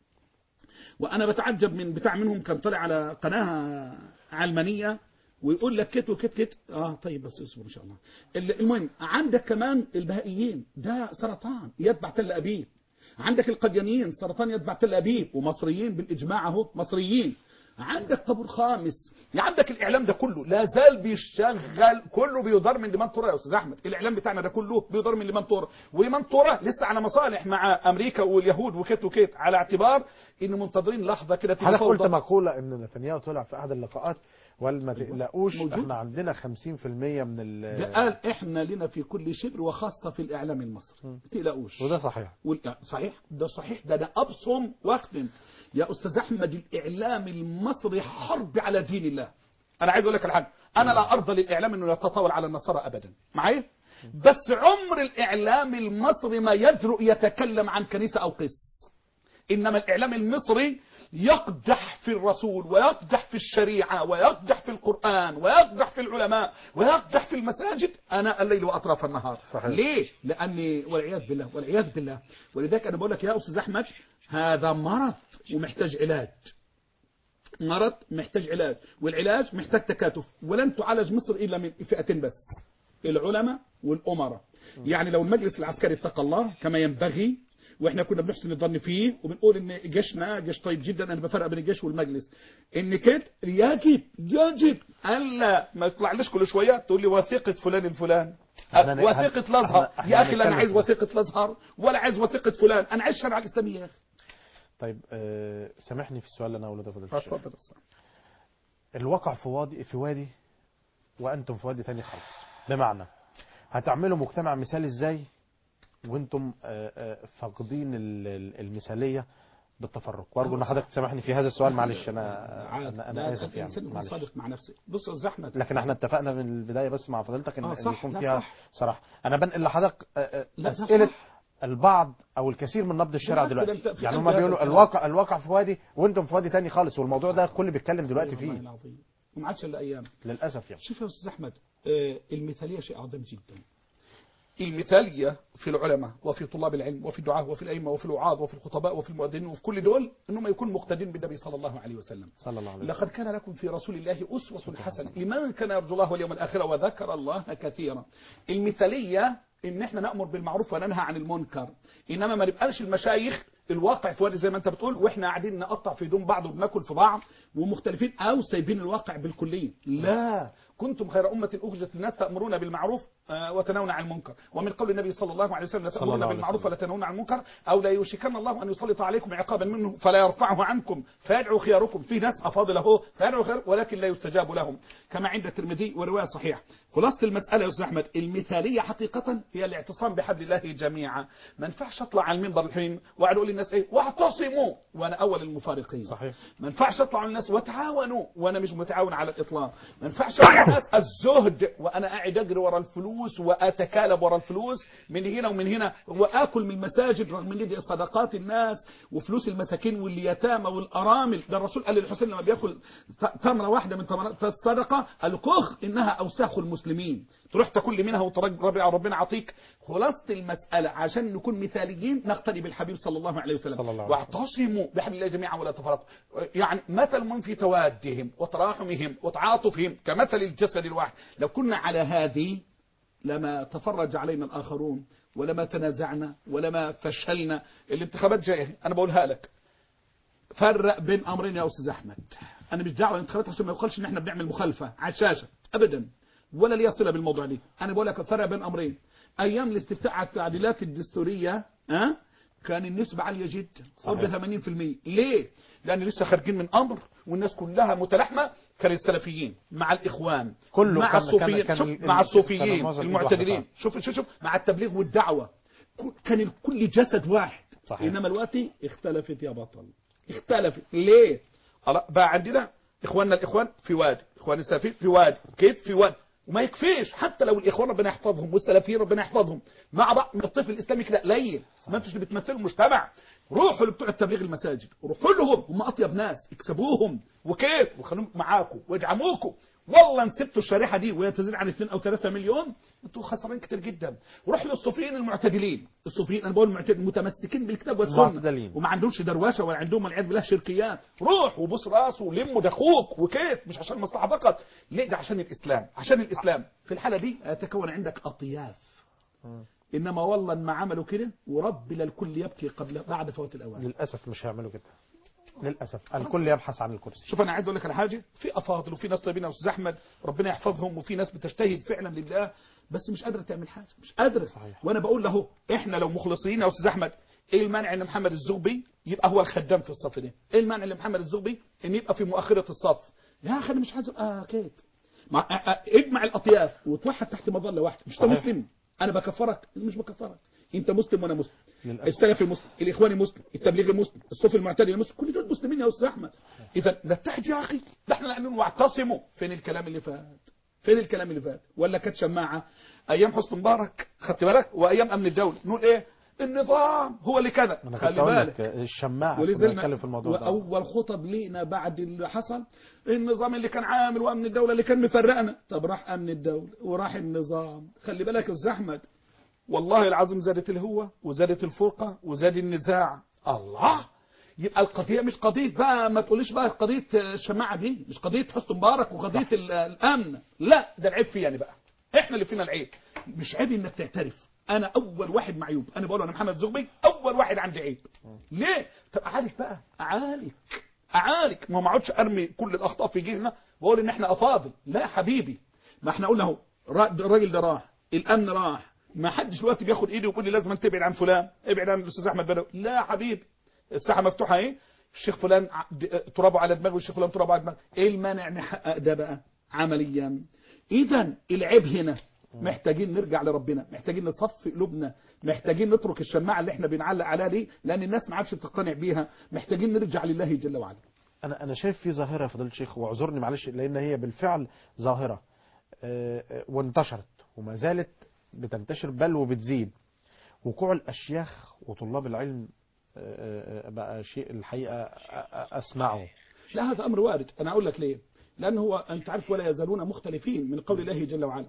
وانا بتعجب من بتاع منهم كان طالع على قناه علمانيه ويقول لك كت وكت كت اه طيب بس اصبر ان شاء الله ال- المهم عندك كمان البهائيين ده سرطان يتبع تل ابيب عندك القديانيين سرطان يتبع تل ابيب ومصريين بالاجماع اهو مصريين عندك طابور خامس عندك الاعلام ده كله لا زال بيشتغل كله بيدار من لمنطوره يا استاذ احمد الاعلام بتاعنا ده كله بيدار من لمنطوره ولمنطوره لسه على مصالح مع امريكا واليهود وكت وكت على اعتبار ان منتظرين لحظه كده تيجي حضرتك قلت فوضى. مقولة ان نتنياهو طلع في احد اللقاءات وقال ما تقلقوش موجود. احنا عندنا 50% من ال ده قال احنا لنا في كل شبر وخاصه في الاعلام المصري ما تقلقوش وده صحيح وال- صحيح ده صحيح ده انا ابصم واختم يا استاذ احمد الاعلام المصري حرب على دين الله انا عايز اقول لك الحاجه انا لا ارضى للاعلام انه يتطاول على النصارى ابدا معايا بس عمر الاعلام المصري ما يجرؤ يتكلم عن كنيسه او قس انما الاعلام المصري يقدح في الرسول ويقدح في الشريعه ويقدح في القران ويقدح في العلماء ويقدح في المساجد اناء الليل واطراف النهار صحيح. ليه لاني والعياذ بالله والعياذ بالله ولذلك انا بقول لك يا استاذ احمد هذا مرض ومحتاج علاج مرض محتاج علاج والعلاج محتاج تكاتف ولن تعالج مصر الا من فئتين بس العلماء والامراء يعني لو المجلس العسكري اتقى الله كما ينبغي واحنا كنا بنحسن الظن فيه وبنقول ان جيشنا جيش طيب جدا انا بفرق بين الجيش والمجلس ان كده يجب يجب الا ما يطلعليش كل شويه تقول لي وثيقه فلان الفلان احنا ن- وثيقه الازهر احنا- احنا يا اخي لا انا هنتكلم عايز في- وثيقه الازهر ولا عايز وثيقه فلان انا عايز الشريعه الاسلاميه يا اخي طيب آه سامحني في السؤال اللي انا اقوله ده فضيلة الشيخ. اتفضل الواقع في وادي في وادي وانتم في وادي تاني خالص بمعنى هتعملوا مجتمع مثالي ازاي وانتم آه، آه، فاقدين ال- ال- المثاليه بالتفرق وارجو ان حضرتك تسامحني في هذا السؤال معلش انا عاد. انا, لا، أنا اسف الإنسان يعني يكون معلش صادق مع نفسه بص يا استاذ احمد لكن احنا اتفقنا من البدايه بس مع فضيلتك ان آه، إن صح، يكون لا، فيها صح. صراحه انا بنقل لحضرتك آه، آه، لا، ده اسئله صح. البعض او الكثير من نبض الشارع بالعكس، ده دلوقتي أنت في يعني قلب هم هذا بيقولوا الكلام. الواقع الواقع في وادي وانتم في وادي تاني خالص والموضوع ده الكل بيتكلم دلوقتي والله فيه العظيم وما عادش الا ايام للاسف يعني شوف يا استاذ احمد آه، المثاليه شيء عظيم جدا المثاليه في العلماء وفي طلاب العلم وفي الدعاة وفي الائمه وفي الوعاظ وفي الخطباء وفي المؤذنين وفي كل دول انهم يكونوا مقتدين بالنبي صلى الله عليه وسلم صلى الله عليه وسلم لقد كان لكم في رسول الله أسوة حسنة لمن كان يرجو الله واليوم الآخر وذكر الله كثيرا المثالية إن إحنا نأمر بالمعروف وننهى عن المنكر إنما ما نبقاش المشايخ الواقع في وادي زي ما أنت بتقول وإحنا قاعدين نقطع في هدوم بعض وبناكل في بعض ومختلفين أو سايبين الواقع بالكلية لا كنتم خير أمة أخرجت الناس تأمرون بالمعروف آه، وتنهون عن المنكر ومن قول النبي صلى الله عليه وسلم صلى تأمرون الله عليه بالمعروف وسلم. ولا تنهون عن المنكر أو لا يوشكن الله أن يسلط عليكم عقابا منه فلا يرفعه عنكم فيدعو خياركم في ناس أفاضل أهو فيدعو خيار ولكن لا يستجاب لهم كما عند الترمذي ورواية صحيحة خلاصة المسألة يا أستاذ أحمد المثالية حقيقة هي الاعتصام بحبل الله جميعا ما ينفعش أطلع على المنبر الحين وأقعد أقول للناس إيه واعتصموا وأنا أول المفارقين صحيح. ما ينفعش اطلع على الناس وتعاونوا وانا مش متعاون على الاطلاق ما ينفعش اطلع على الناس الزهد وانا قاعد اجري ورا الفلوس واتكالب ورا الفلوس من هنا ومن هنا واكل من المساجد رغم ان دي صدقات الناس وفلوس المساكين واليتامى والارامل ده الرسول قال للحسين لما بياكل ت- تمره واحده من تمرات الصدقه الكخ انها اوساخ المسلمين تروح تاكل لي منها وتربع ربنا عطيك خلاصه المساله عشان نكون مثاليين نقتدي بالحبيب صلى الله عليه وسلم صلى الله عليه وسلم. واعتصموا بحبل الله جميعا ولا تفرقوا يعني مثل من في توادهم وتراحمهم وتعاطفهم كمثل الجسد الواحد لو كنا على هذه لما تفرج علينا الآخرون ولما تنازعنا ولما فشلنا الانتخابات جاية أنا بقولها لك فرق بين أمرين يا أستاذ أحمد أنا مش دعوة الانتخابات عشان ما يقولش إن إحنا بنعمل مخالفة على الشاشة أبدا ولا ليها صلة بالموضوع دي أنا بقول لك فرق بين أمرين أيام الاستفتاء على التعديلات الدستورية ها كان النسبة عالية جدا قرب 80% ليه؟ لأن لسه خارجين من أمر والناس كلها متلاحمة كان السلفيين مع الإخوان كله مع كان- الصوفيين كان- شوف كان مع ال- الصوفيين كان معظم الإيد المعتدلين واحدة. شوف شوف شوف مع التبليغ والدعوة كان الكل جسد واحد صحيح. إنما الوقت اختلفت يا بطل اختلفت ليه الله، بقى عندنا إخواننا الإخوان في واد إخوان السلفيين في واد كيف في واد وما يكفيش حتى لو الإخوان ربنا يحفظهم والسلفيين ربنا يحفظهم مع بعض الطفل الإسلامي كده قليل ما انتوش اللي بتمثلوا المجتمع روحوا لبتوع التبليغ المساجد روحوا لهم هم أطيب ناس اكسبوهم وكيف وخلوهم معاكم ويدعموكم والله ان سبتوا الشريحه دي وهي تزيد عن 2 او 3 مليون انتوا خسرانين كتير جدا روح للصوفيين المعتدلين الصوفيين انا بقول المعتدلين متمسكين بالكتاب والسنه معتدلين. وما عندهمش دروشه ولا عندهم والعياذ بالله شركيات روح وبص راسه ولم ده اخوك وكيف مش عشان مصلحه فقط ليه ده عشان الاسلام عشان الاسلام في الحاله دي يتكون عندك اطياف انما والله ما عملوا كده ورب للكل يبكي قبل بعد فوات الاوان للأسف مش هيعملوا كده للأسف الكل يبحث عن الكرسي شوف انا عايز اقول لك على حاجه في افاضل وفي ناس طيبين يا استاذ احمد ربنا يحفظهم وفي ناس بتجتهد فعلا لله بس مش قادره تعمل حاجه مش قادره صحيح. وانا بقول له احنا لو مخلصين يا استاذ احمد ايه المانع ان محمد الزغبي يبقى هو الخدام في الصف ده ايه المانع ان محمد الزغبي ان يبقى في مؤخره الصف يا اخي انا مش عايز ابقى كده مع... أ- أ- اجمع الاطياف وتوحد تحت مظله واحده مش انت صحيح. مسلم انا بكفرك مش بكفرك انت مسلم وانا مسلم للأسف. السلفي مسلم الاخواني مسلم التبليغي مسلم الصوفي المعتدل مسلم كل دول مسلمين يا استاذ احمد اذا نتحد يا اخي ده احنا نعمل واعتصموا فين الكلام اللي فات فين الكلام اللي فات ولا كانت شماعه ايام حسني مبارك خدت بالك وايام امن الدوله نقول ايه النظام هو اللي كذا أنا كنت خلي أقول بالك لك الشماعة كنا ولذلك بنتكلم في الموضوع ده واول خطب لينا بعد اللي حصل النظام اللي كان عامل وامن الدوله اللي كان مفرقنا طب راح امن الدوله وراح النظام خلي بالك يا استاذ احمد والله العظيم زادت الهوة وزادت الفرقة وزاد النزاع الله يبقى القضية مش قضية بقى ما تقوليش بقى قضية الشماعة دي مش قضية حسن مبارك وقضية ال- الأمن لا ده العيب فيا أنا بقى احنا اللي فينا العيب مش عيب انك تعترف انا اول واحد معيوب انا بقول انا محمد زغبي اول واحد عندي عيب ليه طب اعالج بقى اعالج اعالج ما ما اقعدش ارمي كل الاخطاء في جهنا واقول ان احنا افاضل لا يا حبيبي ما احنا قلنا اهو را- الراجل ده راح الامن راح ما حدش دلوقتي بياخد ايدي ويقول لي لازم أن تبعد عن فلان ابعد عن الاستاذ احمد بدوي لا يا حبيبي الساحه مفتوحه اهي الشيخ فلان ع- د- ترابه على دماغه والشيخ فلان ترابه على دماغه ايه المانع نحقق ده بقى عمليا اذا العيب هنا محتاجين نرجع لربنا محتاجين نصفي قلوبنا محتاجين نترك الشماعه اللي احنا بنعلق عليها دي لان الناس ما عادش بتقتنع بيها محتاجين نرجع لله جل وعلا انا انا شايف في ظاهره يا فضيله الشيخ واعذرني معلش لان هي بالفعل ظاهره آه، آه، وانتشرت وما زالت بتنتشر بل وبتزيد وقوع الاشياخ وطلاب العلم آه، آه، بقى شيء الحقيقه أ- أ- اسمعه لا هذا امر وارد انا اقول لك ليه لان هو انت عارف ولا يزالون مختلفين من قول الله جل وعلا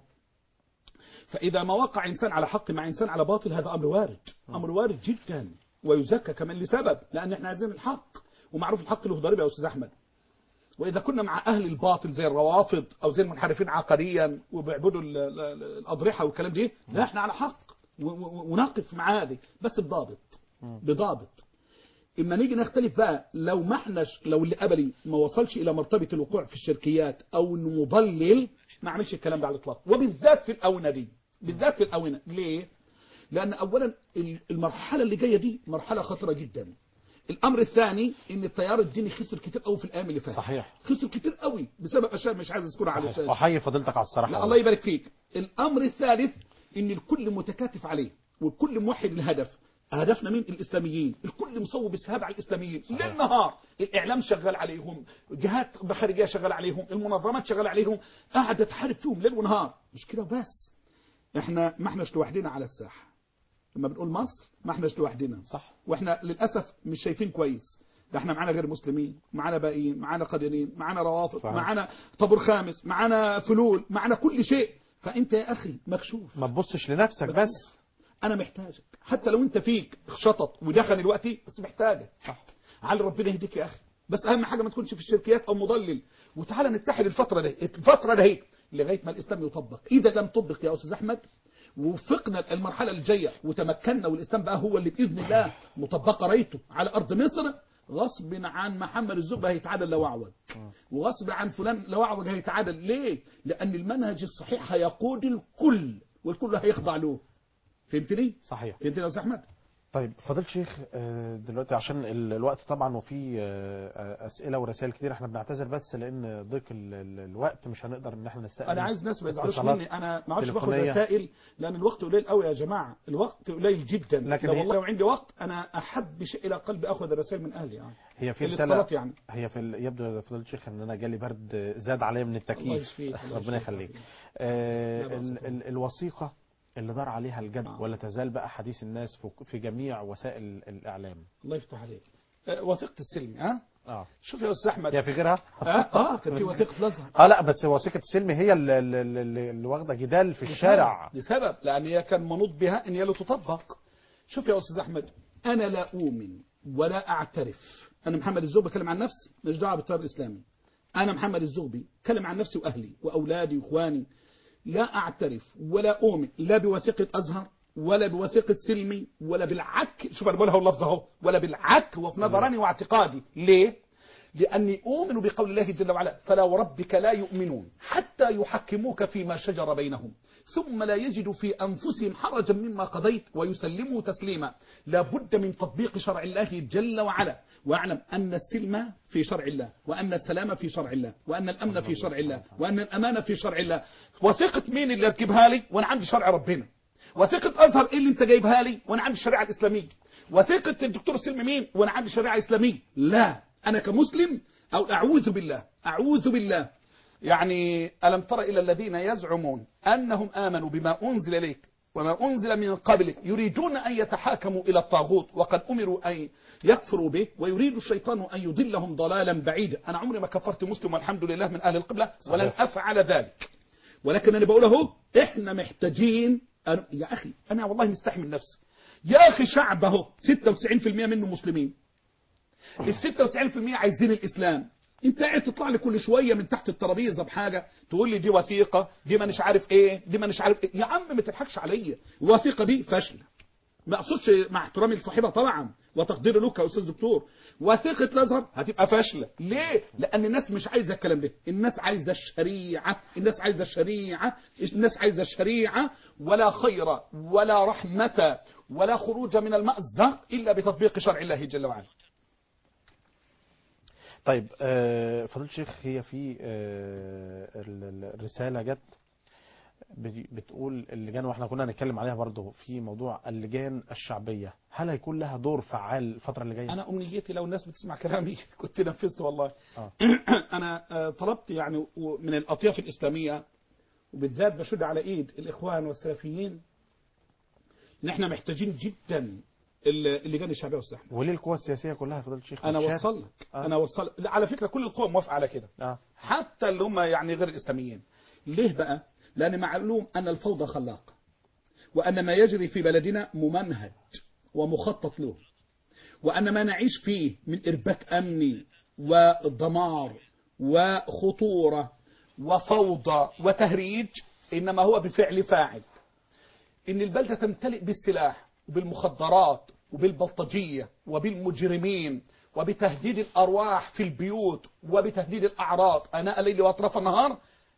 فاذا ما وقع انسان على حق مع انسان على باطل هذا امر وارد امر وارد جدا ويزكى كمان لسبب لان احنا عايزين الحق ومعروف الحق له ضريبه يا استاذ احمد واذا كنا مع اهل الباطل زي الروافض او زي المنحرفين عقديا وبيعبدوا ال- ال- ال- الاضرحه والكلام دي لا احنا على حق و- و- ونقف مع هذه بس بضابط بضابط اما نيجي نختلف بقى لو ما احناش لو اللي قبلي ما وصلش الى مرتبه الوقوع في الشركيات او انه مضلل ما اعملش الكلام ده على الاطلاق وبالذات في الاونه دي بالذات في الاونه ليه لان اولا ال- المرحله اللي جايه دي مرحله خطره جدا الامر الثاني ان التيار الديني خسر كتير قوي في الايام اللي فاتت صحيح. خسر كتير قوي بسبب اشياء مش عايز اذكرها على صحيح. الشاشه احيي فضيلتك على الصراحه لا الله يبارك فيك الامر الثالث ان الكل متكاتف عليه والكل موحد الهدف هدفنا مين الاسلاميين الكل مصوب السهاب على الاسلاميين صحيح. ليل نهار الاعلام شغال عليهم جهات خارجيه شغال عليهم المنظمات شغال عليهم قاعده تحارب فيهم ليل ونهار مش كده بس احنا ما احناش لوحدنا على الساحه لما بنقول مصر ما احناش لوحدنا صح واحنا للاسف مش شايفين كويس ده احنا معانا غير مسلمين معانا باقيين معانا قادرين معانا روافض صحيح. معانا طابور خامس معانا فلول معانا كل شيء فانت يا اخي مكشوف ما تبصش لنفسك بس انا محتاجك حتى لو انت فيك شطط ودخل دلوقتي بس محتاجك صح على ربنا يهديك يا اخي بس اهم حاجه ما تكونش في الشركيات او مضلل وتعالى نتحد الفتره دي الفتره دي لغايه ما الاسلام يطبق اذا لم طبق يا استاذ احمد وفقنا المرحله الجايه وتمكنا والاسلام بقى هو اللي باذن الله مطبقه رايته على ارض مصر غصب عن محمد الزبه هيتعادل لو اعوج وغصب عن فلان لو اعوج هيتعادل ليه لان المنهج الصحيح هيقود الكل والكل هيخضع له فهمتني صحيح فهمتني يا استاذ احمد طيب فضيل شيخ آه، دلوقتي عشان ال- الوقت طبعا وفي آه، آه، اسئله ورسائل كتير احنا بنعتذر بس لان ضيق ال- ال- الوقت مش هنقدر ان احنا نستقبل انا عايز ناس ما يزعلوش اتصالات مني انا ما عادش باخد تليفونية. رسائل لان الوقت قليل قوي يا جماعه الوقت قليل جدا لكن لو هي- والله لو عندي وقت انا احب شيء الى قلبي اخذ الرسائل من اهلي يعني هي في الاتصالات رساله يعني هي في ال- يبدو يا فضيله الشيخ ان انا جالي برد زاد عليا من الله التكييف يشفيك، الله ربنا يشفيك. يخليك آه، لا بأس ال- طبعا. ال- الوثيقه اللي دار عليها الجد آه. ولا تزال بقى حديث الناس في- في جميع وسائل الاعلام الله يفتح عليك أه، وثيقه السلم ها اه شوف يا استاذ احمد هي في غيرها اه اه كان في وثيقه الازهر اه لا بس وثيقه السلم هي اللي, اللي, اللي اللي واخده جدال في الشارع لسبب لان هي كان منوط بها ان هي لا تطبق شوف يا استاذ احمد انا لا اؤمن ولا اعترف انا محمد الزغبي بتكلم عن نفسي مش دعوه بالتيار الاسلامي انا محمد الزغبي بتكلم عن نفسي واهلي واولادي واخواني لا اعترف ولا اؤمن لا بوثيقه ازهر ولا بوثيقه سلمي ولا بالعك شوف انا بقولها اللفظ اهو ولا بالعك وفي نظراني واعتقادي ليه لأني أؤمن بقول الله جل وعلا فلا وربك لا يؤمنون حتى يحكموك فيما شجر بينهم ثم لا يجدوا في أنفسهم حرجا مما قضيت ويسلموا تسليما لا بد من تطبيق شرع الله جل وعلا واعلم أن السلم في شرع الله وأن السلام في شرع الله وأن الأمن في شرع الله وأن الأمان في شرع الله وثقة مين اللي تجيبها لي وأنا عندي شرع ربنا وثيقة أزهر إيه اللي أنت جايبها لي وأنا عندي الشريعة الإسلامية وثيقة الدكتور سلم مين وأنا عندي الشريعة الإسلامية لا أنا كمسلم أو أعوذ بالله أعوذ بالله يعني ألم تر إلى الذين يزعمون أنهم آمنوا بما أنزل إليك وما أنزل من قبلك يريدون أن يتحاكموا إلى الطاغوت وقد أمروا أن يكفروا به ويريد الشيطان أن يضلهم ضلالا بعيدا أنا عمري ما كفرت مسلم والحمد لله من أهل القبلة ولن صحيح. أفعل ذلك ولكن أنا بقول اهو إحنا محتاجين أنا يا أخي أنا والله مستحمل نفسي يا أخي شعب اهو 96% منه مسلمين ال 96% عايزين الإسلام انت قاعد تطلع لي كل شويه من تحت الترابيزه بحاجه تقول لي دي وثيقه دي ما مش عارف ايه دي ما مش عارف ايه يا عم ما تضحكش عليا الوثيقه دي فاشله ما اقصدش مع احترامي لصاحبها طبعا وتقديري لك يا استاذ دكتور وثيقه الازهر هتبقى فاشله ليه لان الناس مش عايزه الكلام ده الناس عايزه الشريعه الناس عايزه الشريعه الناس عايزه الشريعه ولا خير ولا رحمه ولا خروج من المأزق الا بتطبيق شرع الله جل وعلا طيب آه، فضيلة الشيخ هي في آه، ال- ال- الرسالة جت بت- بتقول اللجان واحنا كنا هنتكلم عليها برضه في موضوع اللجان الشعبية هل هيكون لها دور فعال الفترة اللي جاية؟ انا امنيتي لو الناس بتسمع كلامي كنت نفذت والله آه. انا آه، طلبت يعني و- من الاطياف الاسلاميه وبالذات بشد على ايد الاخوان والسلفيين ان احنا محتاجين جدا ال- اللجان الشعبيه والسحن وليه القوى السياسية كلها فضيلة الشيخ انا بتشارك؟ وصل لك آه. انا وصل لا على فكره كل القوى موافقه على كده اه حتى اللي هم يعني غير الاسلاميين ليه بقى لان معلوم ان الفوضى خلاقه وان ما يجري في بلدنا ممنهج ومخطط له وان ما نعيش فيه من ارباك امني ودمار وخطوره وفوضى وتهريج انما هو بفعل فاعل ان البلده تمتلئ بالسلاح وبالمخدرات وبالبلطجيه وبالمجرمين وبتهديد الارواح في البيوت وبتهديد الاعراض اناء الليل واطراف النهار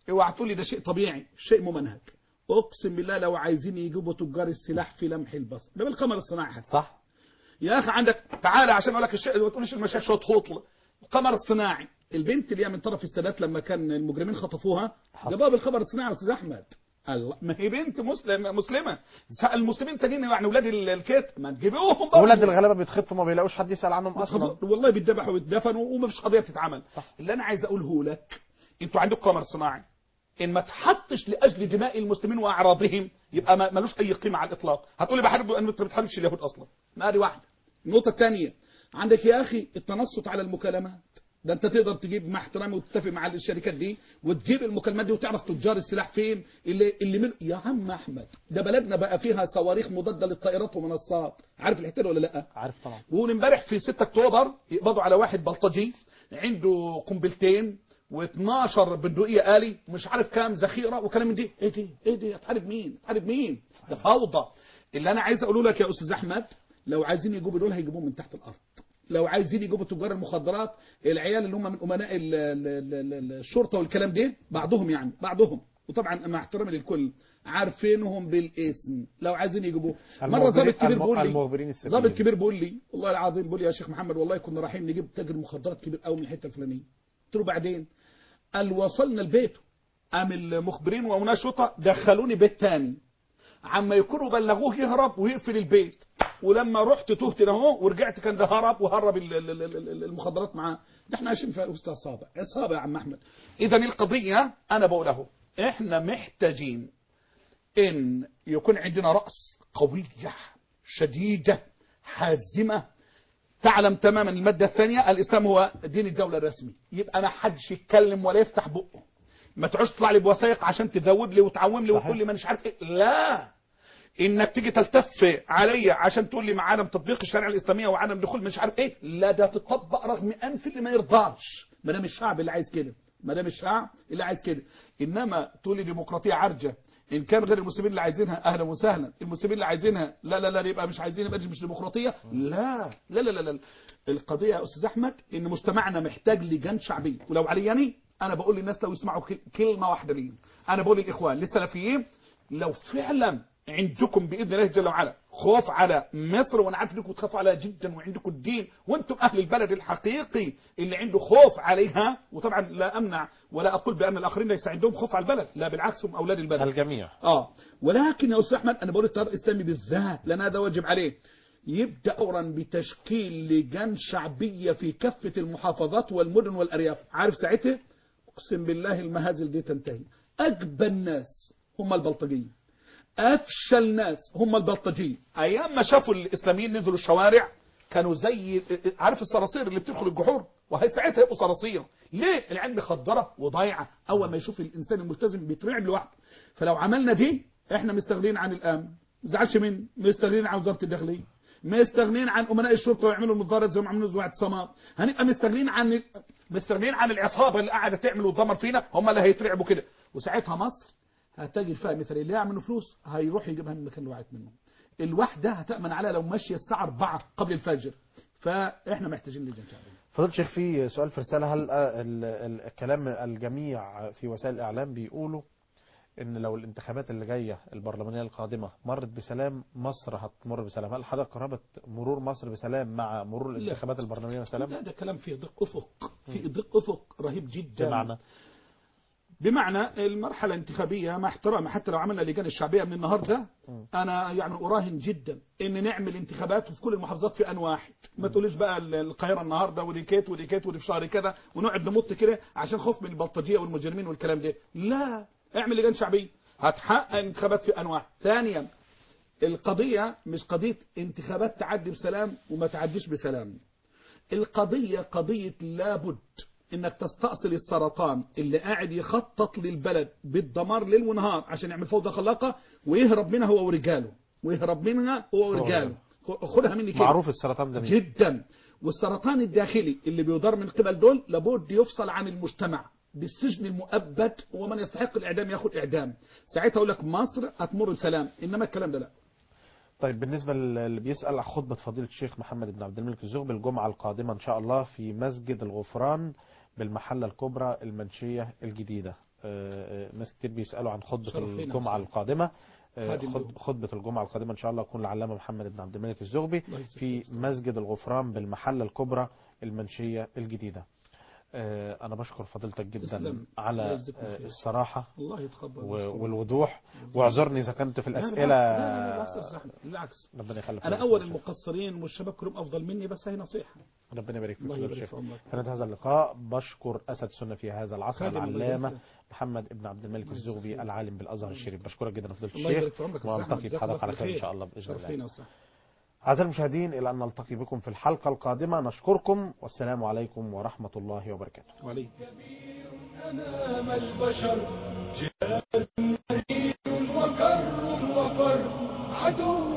اوعى تقول لي ده شيء طبيعي شيء ممنهج اقسم بالله لو عايزين يجيبوا تجار السلاح في لمح البصر ده بالقمر الصناعي حتى صح يا اخي عندك تعالى عشان اقول لك الشيء ما تقولش المشايخ شويه هطل القمر الصناعي البنت اللي هي من طرف السادات لما كان المجرمين خطفوها حصل. جابوها بالقمر الصناعي يا استاذ احمد الله ما هي بنت مسلم مسلمه المسلمين التانيين يعني اولاد ال- الكت ما تجيبوهم برضه. اولاد الغلابه بيتخطفوا ما بيلاقوش حد يسال عنهم اصلا خطف- والله بيتذبحوا ويتدفنوا وما فيش قضيه بتتعمل اللي انا عايز اقوله لك انتوا عندكم قمر صناعي ان ما تحطش لاجل دماء المسلمين واعراضهم يبقى ما- ملوش اي قيمه على الاطلاق هتقولي بحارب انا ما بتحاربش اليهود اصلا ما دي واحده النقطه الثانيه عندك يا اخي التنصت على المكالمات ده انت تقدر تجيب مع احترامي وتتفق مع الشركات دي وتجيب المكالمات دي وتعرف تجار السلاح فين اللي اللي من يا عم احمد ده بلدنا بقى فيها صواريخ مضاده للطائرات ومنصات عارف الحته دي ولا لا عارف طبعا ومن امبارح في 6 اكتوبر يقبضوا على واحد بلطجي عنده قنبلتين و12 بندقيه آلي مش عارف كام ذخيره وكلام من دي ايه دي ايه دي هتحارب مين هتحارب مين ده فوضى اللي انا عايز اقوله لك يا استاذ احمد لو عايزين يجيبوا دول هيجيبوهم من تحت الارض لو عايزين يجيبوا تجار المخدرات العيال اللي هم من امناء ال- ال- ال- ال- الشرطه والكلام ده بعضهم يعني بعضهم وطبعا مع احترامي للكل عارفينهم بالاسم لو عايزين يجيبوه مره المخبرين- ضابط كبير الم- بيقول لي المخبرين السريين. ضابط كبير بيقول لي والله العظيم بيقول لي يا شيخ محمد والله كنا رايحين نجيب تاجر مخدرات كبير قوي من الحته الفلانيه قلت له بعدين قال وصلنا البيت قام المخبرين وامناء الشرطه دخلوني بيت تاني عما يكونوا بلغوه يهرب ويقفل البيت ولما رحت تهت انا اهو ورجعت كان ده هرب وهرب ال- ال- ال- ال- المخدرات معاه ده احنا عايشين في وسط عصابه عصابه يا عم احمد اذا القضيه انا بقول اهو احنا محتاجين ان يكون عندنا راس قويه شديده حازمه تعلم تماما المادة الثانية الإسلام هو دين الدولة الرسمي يبقى ما حدش يتكلم ولا يفتح بقه ما تعوش تطلع لي بوثائق عشان تذوب لي وتعوم لي صحيح. وتقول لي ما مش عارف ايه لا انك تيجي تلتف عليا عشان تقول لي مع عدم تطبيق الشريعه الاسلاميه وعدم دخول مش عارف ايه لا ده تطبق رغم انف اللي ما يرضاش ما دام الشعب اللي عايز كده ما دام الشعب اللي عايز كده انما تقول لي ديمقراطيه عرجه ان كان غير المسلمين اللي عايزينها اهلا وسهلا المسلمين اللي عايزينها لا لا لا يبقى مش عايزين يبقى دي مش ديمقراطيه لا لا لا لا, لا. القضيه يا استاذ احمد ان مجتمعنا محتاج لجان شعبيه ولو علياني انا بقول للناس لو يسمعوا كل- كلمه واحده لي انا بقول للاخوان للسلفيين لو فعلا عندكم باذن الله جل وعلا خوف على مصر وانا عارف انكم تخافوا عليها جدا وعندكم الدين وانتم اهل البلد الحقيقي اللي عنده خوف عليها وطبعا لا امنع ولا اقول بان الاخرين ليس عندهم خوف على البلد لا بالعكس هم اولاد البلد الجميع اه ولكن يا استاذ احمد انا بقول التيار الاسلامي بالذات لان هذا واجب عليه يبدا فورا بتشكيل لجان شعبيه في كافه المحافظات والمدن والارياف عارف ساعتها اقسم بالله المهازل دي تنتهي اجبى الناس هم البلطجيه افشل الناس هم البلطجيه ايام ما شافوا الاسلاميين نزلوا الشوارع كانوا زي عارف الصراصير اللي بتدخل الجحور وهي ساعتها يبقوا صراصير ليه العلم مخدره وضايعه اول ما يشوف الانسان الملتزم بيترعب لوحده فلو عملنا دي احنا مستغنين عن الامن ما تزعلش مني مستغنين عن وزاره الداخليه مستغنين عن امناء الشرطه ويعملوا المظاهرات زي ما عملوا زي اعتصامات هنبقى مستغنين عن مستغنين عن العصابه اللي قاعده تعمل وتدمر فينا هم اللي هيترعبوا كده وساعتها مصر هتجد فيها مثل اللي يعمل فلوس هيروح يجيبها من المكان اللي وقعت منه الواحده هتامن عليها لو ماشيه الساعه 4 قبل الفجر فاحنا محتاجين لجان شعبيه فضيلة الشيخ في سؤال في رسالة هل آه، ال- ال- الكلام الجميع في وسائل الإعلام بيقولوا إن لو الانتخابات اللي جاية البرلمانية القادمة مرت بسلام مصر هتمر بسلام هل حضرتك ربط مرور مصر بسلام مع مرور لا. الانتخابات البرلمانية بسلام لا ده كلام فيه ضيق افق فيه ضيق افق رهيب جدا بمعنى بمعنى المرحلة الانتخابية مع احترامي حتى لو عملنا لجان الشعبية من النهاردة أنا يعني أراهن جدا إن نعمل انتخابات في كل المحافظات في آن واحد ما تقوليش بقى ال- القاهرة النهاردة ودي كيت ودي كيت ودي في شهر كذا ونقعد نمط كده عشان خوف من البلطجية والمجرمين والكلام ده لا اعمل لجان شعبية هتحقق انتخابات في آن واحد ثانيا القضية مش قضية انتخابات تعدي بسلام وما تعديش بسلام القضية قضية لابد انك تستأصل السرطان اللي قاعد يخطط للبلد بالدمار ليل ونهار عشان يعمل فوضى خلاقة ويهرب منها هو ورجاله ويهرب منها هو ورجاله خ- خدها مني كده معروف السرطان ده مين جدا والسرطان الداخلي اللي بيدار من قبل دول لابد يفصل عن المجتمع بالسجن المؤبد ومن يستحق الاعدام ياخد اعدام ساعتها اقول لك مصر هتمر بسلام انما الكلام ده لا طيب بالنسبة اللي بيسأل عن خطبة فضيلة الشيخ محمد بن عبد الملك الزغبي الجمعة القادمة إن شاء الله في مسجد الغفران بالمحلة الكبرى المنشية الجديدة آه، ناس كتير بيسالوا عن خطبه شرفينا الجمعه إن القادمه آه، خادم خط- لهم. خطبه الجمعه القادمه ان شاء الله يكون العلامه محمد بن عبد الملك الزغبي الله يجزيك في خير. مسجد الغفران بالمحله الكبرى المنشيه الجديده آه، انا بشكر فضيلتك جدا تسلم. الله على يجزيكم آه، خير. الصراحه الله يتقبل و- ويشكرك. والوضوح واعذرني اذا كنت في لا، بالعكس. الاسئله لا لا لا بالعكس يا أستاذ أحمد. بالعكس ربنا يخليك انا فيك اول يا شيخ. المقصرين والشباب كلهم افضل مني بس هي نصيحه ربنا يبارك فيك الله يا يبارك شيخ في عمرك في نهاية هذا اللقاء بشكر أسد سنة في هذا العصر خادم الله العلامة يجزيك. محمد ابن عبد الملك الزغبي العالم بالأزهر الشريف بشكرك جدا فضيلة الله يبارك الشيخ في عمرك يا أستاذ أحمد. ونلتقي جزاك الله بحضرتك على كل خير إن خير. شاء الله بإذن الله شرفينا يا أستاذ. أعزائي المشاهدين إلى أن نلتقي بكم في الحلقة القادمة نشكركم والسلام عليكم ورحمة الله وبركاته وعليكم أمام البشر جهاد مهين وكر وفر عدو